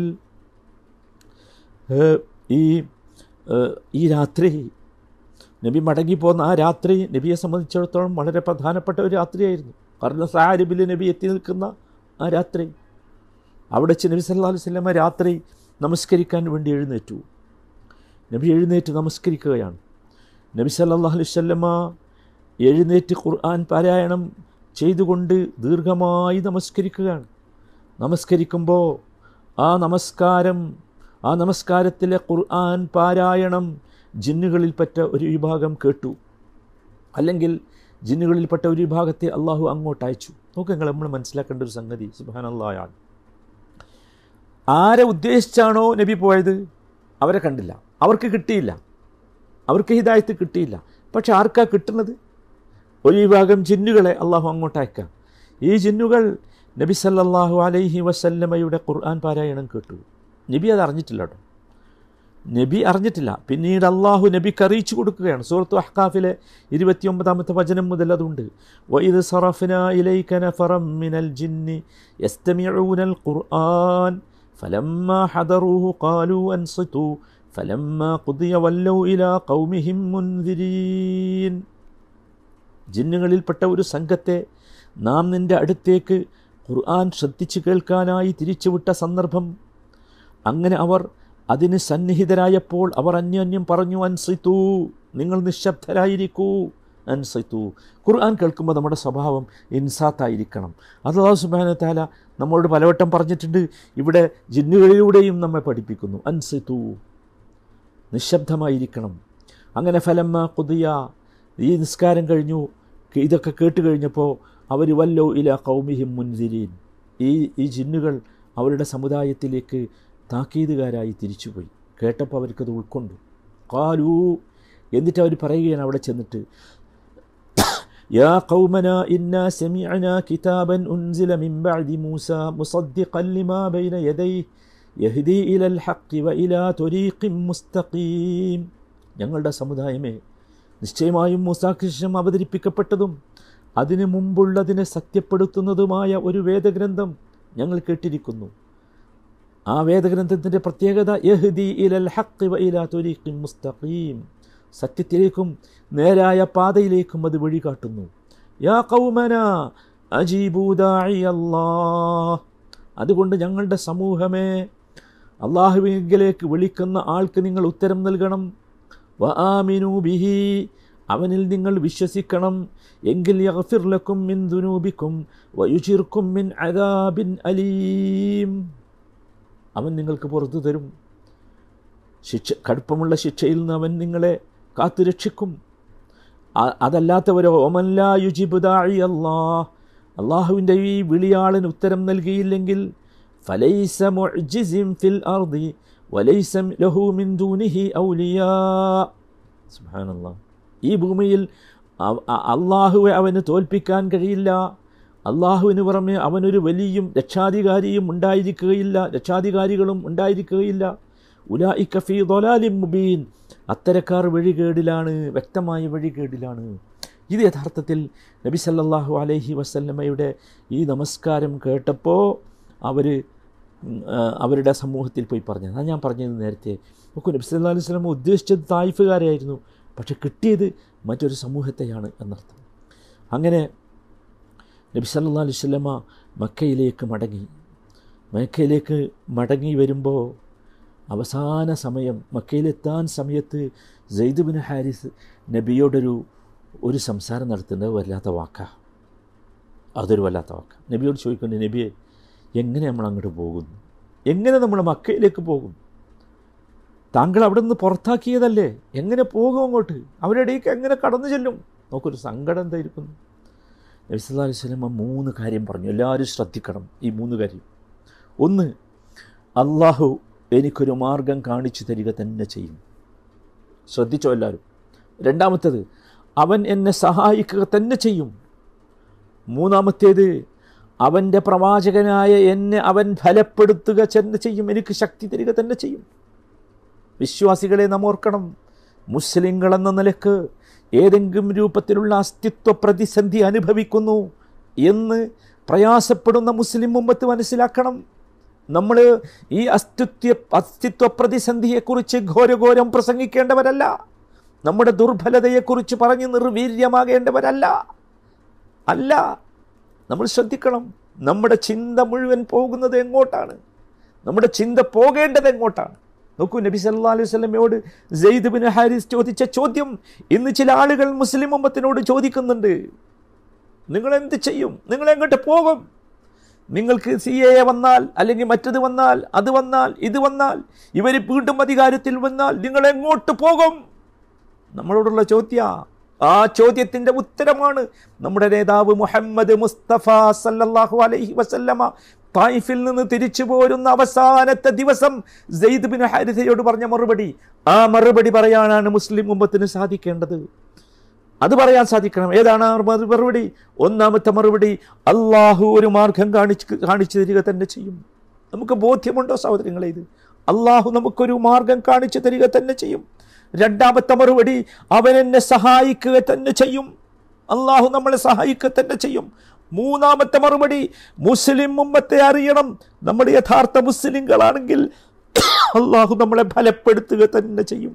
S1: ഏഹ്, ഈ ഏഹ്, ഈ രാത്രി നബി മടങ്ങിപ്പോന്ന ആ രാത്രി നബിയെ സംബന്ധിച്ചിടത്തോളം വളരെ പ്രധാനപ്പെട്ട ഒരു രാത്രിയായിരുന്നു കാരണം സാരിബിൽ നബി എത്തി നിൽക്കുന്ന ആ രാത്രി അവിടെ വെച്ച് നബി സല്ലല്ലാഹു അലൈഹി വസല്ലമ രാത്രി നമസ്കരിക്കാൻ വേണ്ടി എഴുന്നേറ്റു നബി എഴുന്നേറ്റ് നമസ്കരിക്കുകയാണ് നബി സല്ലല്ലാഹു അലൈഹി വസല്ലമ എഴുന്നേറ്റ് ഖുർആൻ പാരായണം ചെയ്തുകൊണ്ട് ദീർഘമായി നമസ്കരിക്കുകയാണ് നമസ്കരിക്കുമ്പോൾ ആ നമസ്കാരം ആ നമസ്കാരത്തിലെ ഖുർആൻ പാരായണം ജിന്നുകളിൽപ്പെട്ട ഒരു വിഭാഗം കേട്ടു അല്ലെങ്കിൽ ജിന്നുകളിൽപ്പെട്ട ഒരു വിഭാഗത്തെ അള്ളാഹു അങ്ങോട്ട് അയച്ചു നോക്ക് നിങ്ങൾ നമ്മൾ മനസ്സിലാക്കേണ്ട ഒരു സംഗതി സുബാനല്ലായാണ് ആരെ ഉദ്ദേശിച്ചാണോ നബി പോയത് അവരെ കണ്ടില്ല അവർക്ക് കിട്ടിയില്ല അവർക്ക് ഹിദായത്ത് കിട്ടിയില്ല പക്ഷെ ആർക്കാ കിട്ടുന്നത് ഒരു വിഭാഗം ജിന്നുകളെ അള്ളാഹു അങ്ങോട്ട് അയക്കാം ഈ ജിന്നുകൾ നബി സല്ലല്ലാഹു അലൈഹി വസല്ലമയുടെ ഖുർആൻ പാരായണം കേട്ടു നബി അത് അറിഞ്ഞിട്ടില്ല കേട്ടോ നബി അറിഞ്ഞിട്ടില്ല പിന്നീട് അള്ളാഹു നബിക്ക് അറിയിച്ചു കൊടുക്കുകയാണ് സൂറത്തു അഹ്കാഫിലെ ഇരുപത്തിയൊമ്പതാമത്തെ വചനം മുതൽ അതുണ്ട് വൈദ് സറഫ്ന ഇലൈക നഫറം മിനൽ ജിന്നി യസ്തമിഊനൽ ഖുർആൻ فلما حضروه قالوا أنصتوا فلما قضي ولوا إلى قومهم منذرين ജിന്നുകളിൽപ്പെട്ട ഒരു സംഘത്തെ നാം നിന്റെ അടുത്തേക്ക് ഖുർആൻ ശ്രദ്ധിച്ചു കേൾക്കാനായി തിരിച്ചുവിട്ട സന്ദർഭം അങ്ങനെ അവർ അതിന് സന്നിഹിതരായപ്പോൾ അവർ അന്യോന്യം പറഞ്ഞു അൻസിത്തു നിങ്ങൾ നിശബ്ദരായിരിക്കൂ അൻസിത്തു ഖുർആൻ കേൾക്കുമ്പോൾ നമ്മുടെ സ്വഭാവം ഇൻസാത്തായിരിക്കണം അത് അള്ളാഹു സുബാന താല നമ്മളോട് പലവട്ടം പറഞ്ഞിട്ടുണ്ട് ഇവിടെ ജിന്നുകളിലൂടെയും നമ്മെ പഠിപ്പിക്കുന്നു അൻസിത്തു നിശബ്ദമായിരിക്കണം അങ്ങനെ ഫലമ്മ കുതിയ ഈ നിസ്കാരം കഴിഞ്ഞു ഇതൊക്കെ കേട്ട് കഴിഞ്ഞപ്പോൾ അവർ വല്ലോ ഇല കൗമിഹിം മുൻതിരീൻ ഈ ഈ ജിന്നുകൾ അവരുടെ സമുദായത്തിലേക്ക് താക്കീതുകാരായി തിരിച്ചുപോയി കേട്ടപ്പോൾ അവർക്കത് ഉൾക്കൊണ്ടു കാലൂ എന്നിട്ട് അവർ പറയുകയാണ് അവിടെ ചെന്നിട്ട് يا قومنا إنا سمعنا كتابا أنزل من بعد موسى مصدقا لما بين يديه يهدي إلى الحق وإلى طريق مستقيم ഞങ്ങളുടെ സമുദായമേ നിശ്ചയമായും മൂസാക്ക് ശേഷം അവതരിപ്പിക്കപ്പെട്ടതും അതിനു മുമ്പുള്ളതിനെ സത്യപ്പെടുത്തുന്നതുമായ ഒരു വേദഗ്രന്ഥം ഞങ്ങൾ കേട്ടിരിക്കുന്നു ആ വേദഗ്രന്ഥത്തിൻ്റെ പ്രത്യേകത യഹ്ദി ഇലൽ ഹഖ് വ ഇലാ തുരീഖിൻ മുസ്തഖീം സത്യത്തിലേക്കും നേരായ പാതയിലേക്കും അത് വഴികാട്ടുന്നു യാ കൗമന അജീബൂ ദാഇ അല്ലാഹ് അതുകൊണ്ട് ഞങ്ങളുടെ സമൂഹമേ അള്ളാഹുവിലേക്ക് വിളിക്കുന്ന ആൾക്ക് നിങ്ങൾ ഉത്തരം നൽകണം വ ആമിനു ബിഹി അവനിൽ നിങ്ങൾ വിശ്വസിക്കണം എങ്കിൽ യഗ്ഫിർ ലക്കും മിൻ ദുനൂബിക്കും വയുചിർക്കും മിൻ അദാബിൻ അലീം അവൻ നിങ്ങൾക്ക് പുറത്തു തരും ശിക്ഷ കടുപ്പമുള്ള ശിക്ഷയിൽ നിന്ന് അവൻ നിങ്ങളെ കാത്തുരക്ഷിക്കും അ- അതല്ലാത്തവരോ ഒമല്ല യുജിബുദായി അള്ളാഹ് അള്ളാഹുവിൻ്റെ ഈ വിളിയാളിന് ഉത്തരം നൽകിയില്ലെങ്കിൽ ഫലൈസ മുഅ്ജിസിൻ ഫിൽ അർദി വലൈസ ലഹു മിൻ ദൂനിഹി ഔലിയാ സുബ്ഹാനല്ലാഹ് ഈ ഭൂമിയിൽ അ- അ- അള്ളാഹുവെ അവന് തോൽപ്പിക്കാൻ കഴിയില്ല അള്ളാഹുവിന് പുറമെ അവനൊരു വലിയും രക്ഷാധികാരിയും ഉണ്ടായിരിക്കുകയില്ല രക്ഷാധികാരികളും ഉണ്ടായിരിക്കുകയില്ല ഉലായിക്ക ഫീ ദൊലാലിം മുബീൻ അത്തരക്കാർ വഴികേടിലാണ് വ്യക്തമായ വഴികേടിലാണ് ഇത് യഥാർത്ഥത്തിൽ നബി സല്ലല്ലാഹു അലൈഹി വസല്ലമയുടെ ഈ നമസ്കാരം കേട്ടപ്പോൾ അവർ അവരുടെ സമൂഹത്തിൽ പോയി പറഞ്ഞു അതാണ് ഞാൻ പറഞ്ഞത് നേരത്തെ നോക്കൂ നബി സല്ലല്ലാഹു അലൈഹി വസല്ലമ ഉദ്ദേശിച്ചത് തായിഫുകാരെയായിരുന്നു പക്ഷെ കിട്ടിയത് മറ്റൊരു സമൂഹത്തെയാണ് എന്നർത്ഥം അങ്ങനെ നബി സല്ലല്ലാഹു അലൈഹി വസല്ലമ മക്കയിലേക്ക് മടങ്ങി മക്കയിലേക്ക് മടങ്ങി വരുമ്പോൾ അവസാന സമയം മക്കയിലെത്താൻ സമയത്ത് സെയ്ദ് ബിൻ ഹാരിസ് നബിയോടൊരു ഒരു സംസാരം നടത്തുന്നത് വല്ലാത്ത വാക്കാണ് അതൊരു വല്ലാത്ത വാക്ക് നബിയോട് ചോദിക്കേണ്ടത് നബിയെ എങ്ങനെ നമ്മൾ അങ്ങോട്ട് പോകുന്നു എങ്ങനെ നമ്മൾ മക്കയിലേക്ക് പോകും താങ്കൾ അവിടെ നിന്ന് പുറത്താക്കിയതല്ലേ എങ്ങനെ പോകും അങ്ങോട്ട് അവരുടെ ഇടയ്ക്ക് എങ്ങനെ കടന്നു ചെല്ലും നോക്കൊരു സങ്കടം എന്തായിരിക്കുന്നു നബി സല്ലല്ലാഹു അലൈഹി വസല്ലമ മൂന്ന് കാര്യം പറഞ്ഞു എല്ലാവരും ശ്രദ്ധിക്കണം ഈ മൂന്ന് കാര്യം ഒന്ന് അള്ളാഹു എനിക്കൊരു മാർഗം കാണിച്ചു തരിക തന്നെ ചെയ്യും ശ്രദ്ധിച്ചോ എല്ലാവരും രണ്ടാമത്തേത് അവൻ എന്നെ സഹായിക്കുക തന്നെ ചെയ്യും മൂന്നാമത്തേത് അവൻ്റെ പ്രവാചകനായ എന്നെ അവൻ ഫലപ്പെടുത്തുക തന്നെ ചെയ്യും എനിക്ക് ശക്തി തരിക തന്നെ ചെയ്യും വിശ്വാസികളെ നാം ഓർക്കണം മുസ്ലിങ്ങൾ എന്ന നിലക്ക് ഏതെങ്കിലും രൂപത്തിലുള്ള അസ്തിത്വ പ്രതിസന്ധി അനുഭവിക്കുന്നു എന്ന് പ്രയാസപ്പെടുന്ന മുസ്ലിം മുമ്പത്ത് മനസ്സിലാക്കണം നമ്മൾ ഈ അസ്തിത്വ അസ്തിത്വ പ്രതിസന്ധിയെക്കുറിച്ച് ഘോരഘോരം പ്രസംഗിക്കേണ്ടവരല്ല നമ്മുടെ ദുർബലതയെക്കുറിച്ച് പറഞ്ഞ് നിർവീര്യമാകേണ്ടവരല്ല അല്ല നമ്മൾ ശ്രദ്ധിക്കണം നമ്മുടെ ചിന്ത മുഴുവൻ പോകുന്നത് എങ്ങോട്ടാണ് നമ്മുടെ ചിന്ത പോകേണ്ടത് എങ്ങോട്ടാണ് നോക്കൂ നബി സല്ലാ അലൈഹി സ്വലമയോട് സെയ്ദ് ബിൻ ഹാരിസ് ചോദിച്ച ചോദ്യം ഇന്ന് ചില ആളുകൾ മുസ്ലിം ഉമ്മത്തിനോട് ചോദിക്കുന്നുണ്ട് നിങ്ങൾ എന്ത് ചെയ്യും നിങ്ങൾ എങ്ങോട്ട് പോകും നിങ്ങൾക്ക് സി എ വന്നാൽ അല്ലെങ്കിൽ മറ്റത് വന്നാൽ അത് വന്നാൽ ഇത് വന്നാൽ ഇവർ വീണ്ടും അധികാരത്തിൽ വന്നാൽ നിങ്ങൾ എങ്ങോട്ട് പോകും നമ്മളോടുള്ള ചോദ്യ ആ ചോദ്യത്തിൻ്റെ ഉത്തരമാണ് നമ്മുടെ നേതാവ് മുഹമ്മദ് മുസ്തഫ സല്ലല്ലാഹു അലൈഹി വസല്ലമ തായിഫിൽ നിന്ന് തിരിച്ചു പോരുന്ന അവസാനത്തെ ദിവസം സെയ്ദ് ബിൻ ഹാരിസയോട് പറഞ്ഞ മറുപടി ആ മറുപടി പറയാനാണ് മുസ്ലിം ഉമ്മത്തിന് സാധിക്കേണ്ടത് അത് പറയാൻ സാധിക്കണം ഏതാണ് ആ മറു- മറുപടി ഒന്നാമത്തെ മറുപടി അള്ളാഹു ഒരു മാർഗം കാണിച്ച് കാണിച്ചു തരിക തന്നെ ചെയ്യും നമുക്ക് ബോധ്യമുണ്ടോ സഹോദരങ്ങളെ ഇത് അള്ളാഹു നമുക്കൊരു മാർഗം കാണിച്ചു തരിക തന്നെ ചെയ്യും രണ്ടാമത്തെ മറുപടി അവൻ എന്നെ സഹായിക്കുക തന്നെ ചെയ്യും അള്ളാഹു നമ്മളെ സഹായിക്കുക തന്നെ ചെയ്യും മൂന്നാമത്തെ മറുപടി മുസ്ലിം മുമ്പത്തെ അറിയണം നമ്മൾ യഥാർത്ഥ മുസ്ലിങ്ങളാണെങ്കിൽ അള്ളാഹു നമ്മളെ ഫലപ്പെടുത്തുക തന്നെ ചെയ്യും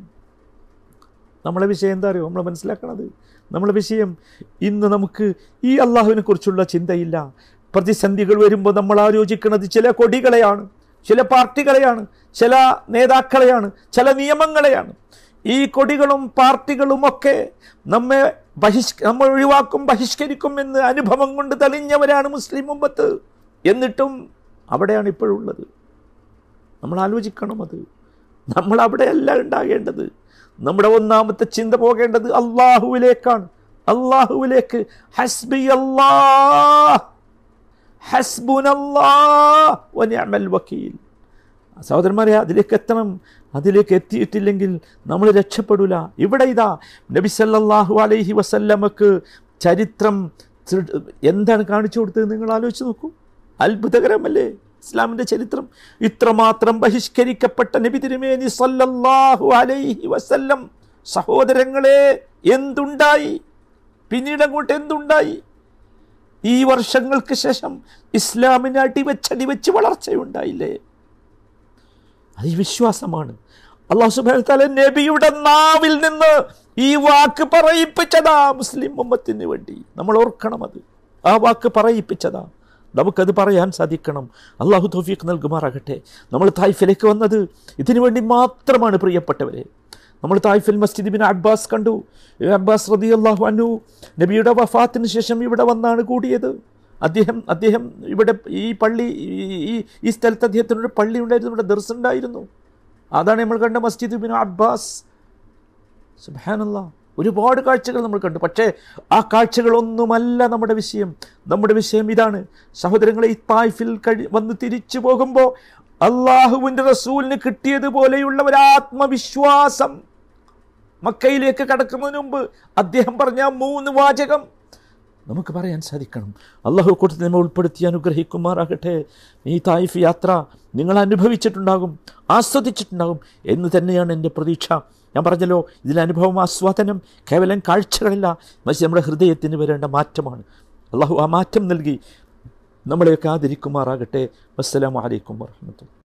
S1: നമ്മളെ വിഷയം എന്താ അറിയോ നമ്മൾ മനസ്സിലാക്കണത് നമ്മളെ വിഷയം ഇന്ന് നമുക്ക് ഈ അള്ളാഹുവിനെ കുറിച്ചുള്ള ചിന്തയില്ല പ്രതിസന്ധികൾ വരുമ്പോൾ നമ്മൾ ആലോചിക്കുന്നത് ചില കൊടികളെയാണ് ചില പാർട്ടികളെയാണ് ചില നേതാക്കളെയാണ് ചില നിയമങ്ങളെയാണ് ഈ കൊടികളും പാർട്ടികളും ഒക്കെ നമ്മെ ബഹിഷ് നമ്മൾ ഒഴിവാക്കും ബഹിഷ്കരിക്കും എന്ന് അനുഭവം കൊണ്ട് തെളിഞ്ഞവരാണ് മുസ്ലിം മുമ്പത്ത് എന്നിട്ടും അവിടെയാണ് ഇപ്പോഴുള്ളത് നമ്മൾ ആലോചിക്കണം അത് നമ്മൾ അവിടെയല്ല ഉണ്ടാകേണ്ടത് നമ്മുടെ ഒന്നാമത്തെ ചിന്ത പോകേണ്ടത് അള്ളാഹുവിലേക്കാണ് അള്ളാഹുവിലേക്ക് ഹസ്ബി അല്ലാഹ് ഹസ്ബുനല്ലാഹ് വനിഅമൽ വക്കീൽ സഹോദരന്മാരെ അതിലേക്ക് എത്തണം അതിലേക്ക് എത്തിയിട്ടില്ലെങ്കിൽ നമ്മൾ രക്ഷപ്പെടൂല ഇവിടെ ഇതാ നബി സല്ലല്ലാഹു അലൈഹി വസല്ലമക്ക് ചരിത്രം സൃ- എന്താണ് കാണിച്ചു കൊടുത്തത് നിങ്ങൾ ആലോചിച്ച് നോക്കൂ അത്ഭുതകരമല്ലേ ഇസ്ലാമിൻ്റെ ചരിത്രം ഇത്രമാത്രം ബഹിഷ്കരിക്കപ്പെട്ട നബി തിരുമേനി സല്ലല്ലാഹു അലൈഹി വസല്ലം സഹോദരങ്ങളെ എന്തുണ്ടായി പിന്നീട് അങ്ങോട്ട് എന്തുണ്ടായി ഈ വർഷങ്ങൾക്ക് ശേഷം ഇസ്ലാമിന് അടിവെച്ചടിവെച്ച് വളർച്ചയുണ്ടായില്ലേ അത് ഈ വിശ്വാസമാണ് അള്ളാഹു സുബ്ഹാനഹു വതആല നബിയുടെ നാവിൽ നിന്ന് ഈ വാക്ക് പറയിപ്പിച്ചതാ മുസ്ലിം ഉമ്മത്തിന് വേണ്ടി നമ്മൾ ഓർക്കണം അത് ആ വാക്ക് പറയിപ്പിച്ചതാ നമുക്കത് പറയാൻ സാധിക്കണം അള്ളാഹു തൗഫീഖ് നൽകുമാറാകട്ടെ നമ്മൾ തായ്ഫിലേക്ക് വന്നത് ഇതിനു വേണ്ടി മാത്രമാണ് പ്രിയപ്പെട്ടവരെ നമ്മൾ തായ്ഫിൽ മസ്ജിദ് ബിൻ അബ്ബാസ് കണ്ടു ഈ അബ്ബാസ് റതി അള്ളാഹു അന്നു നബിയുടെ വഫാത്തിന് ശേഷം ഇവിടെ വന്നാണ് കൂടിയത് അദ്ദേഹം അദ്ദേഹം ഇവിടെ ഈ പള്ളി ഈ- ഈ ഈ സ്ഥലത്ത് അദ്ദേഹത്തിനൊരു പള്ളി ഉണ്ടായിരുന്നു ഇവിടെ ദർസ് ഉണ്ടായിരുന്നു അതാണ് നമ്മൾ കണ്ട മസ്ജിദ് ബിൻ അബ്ബാസ് സുബാനല്ല ഒരുപാട് കാഴ്ചകൾ നമ്മൾ കണ്ടു പക്ഷേ ആ കാഴ്ചകളൊന്നുമല്ല നമ്മുടെ വിഷയം നമ്മുടെ വിഷയം ഇതാണ് സഹോദരങ്ങളെ ഈ തായ്ഫിൽ കഴി വന്ന് തിരിച്ചു പോകുമ്പോൾ അള്ളാഹുവിൻ്റെ റസൂലിന് കിട്ടിയതുപോലെയുള്ള ഒരു ആത്മവിശ്വാസം മക്കയിലേക്ക് കടക്കുന്നതിന് മുമ്പ് അദ്ദേഹം പറഞ്ഞ ആ മൂന്ന് വാചകം നമുക്ക് പറയാൻ സാധിക്കണം അള്ളാഹു കൂട്ടത്തിൽ നമ്മൾ ഉൾപ്പെടുത്തി അനുഗ്രഹിക്കുമാറാകട്ടെ ഈ തായിഫ് യാത്ര നിങ്ങൾ അനുഭവിച്ചിട്ടുണ്ടാകും ആസ്വദിച്ചിട്ടുണ്ടാകും എന്ന് തന്നെയാണ് എൻ്റെ പ്രതീക്ഷ ഞാൻ പറഞ്ഞല്ലോ ഇതിൽ അനുഭവം ആസ്വാദനം കേവലം കാഴ്ചകളല്ല മറിച്ച് നമ്മുടെ ഹൃദയത്തിന് വരേണ്ട മാറ്റമാണ് അള്ളാഹു ആ മാറ്റം നൽകി നമ്മളെയൊക്കെ ആദരിക്കുമാറാകട്ടെ അസ്സലാമു അലൈക്കും വാഹമത്തുള്ള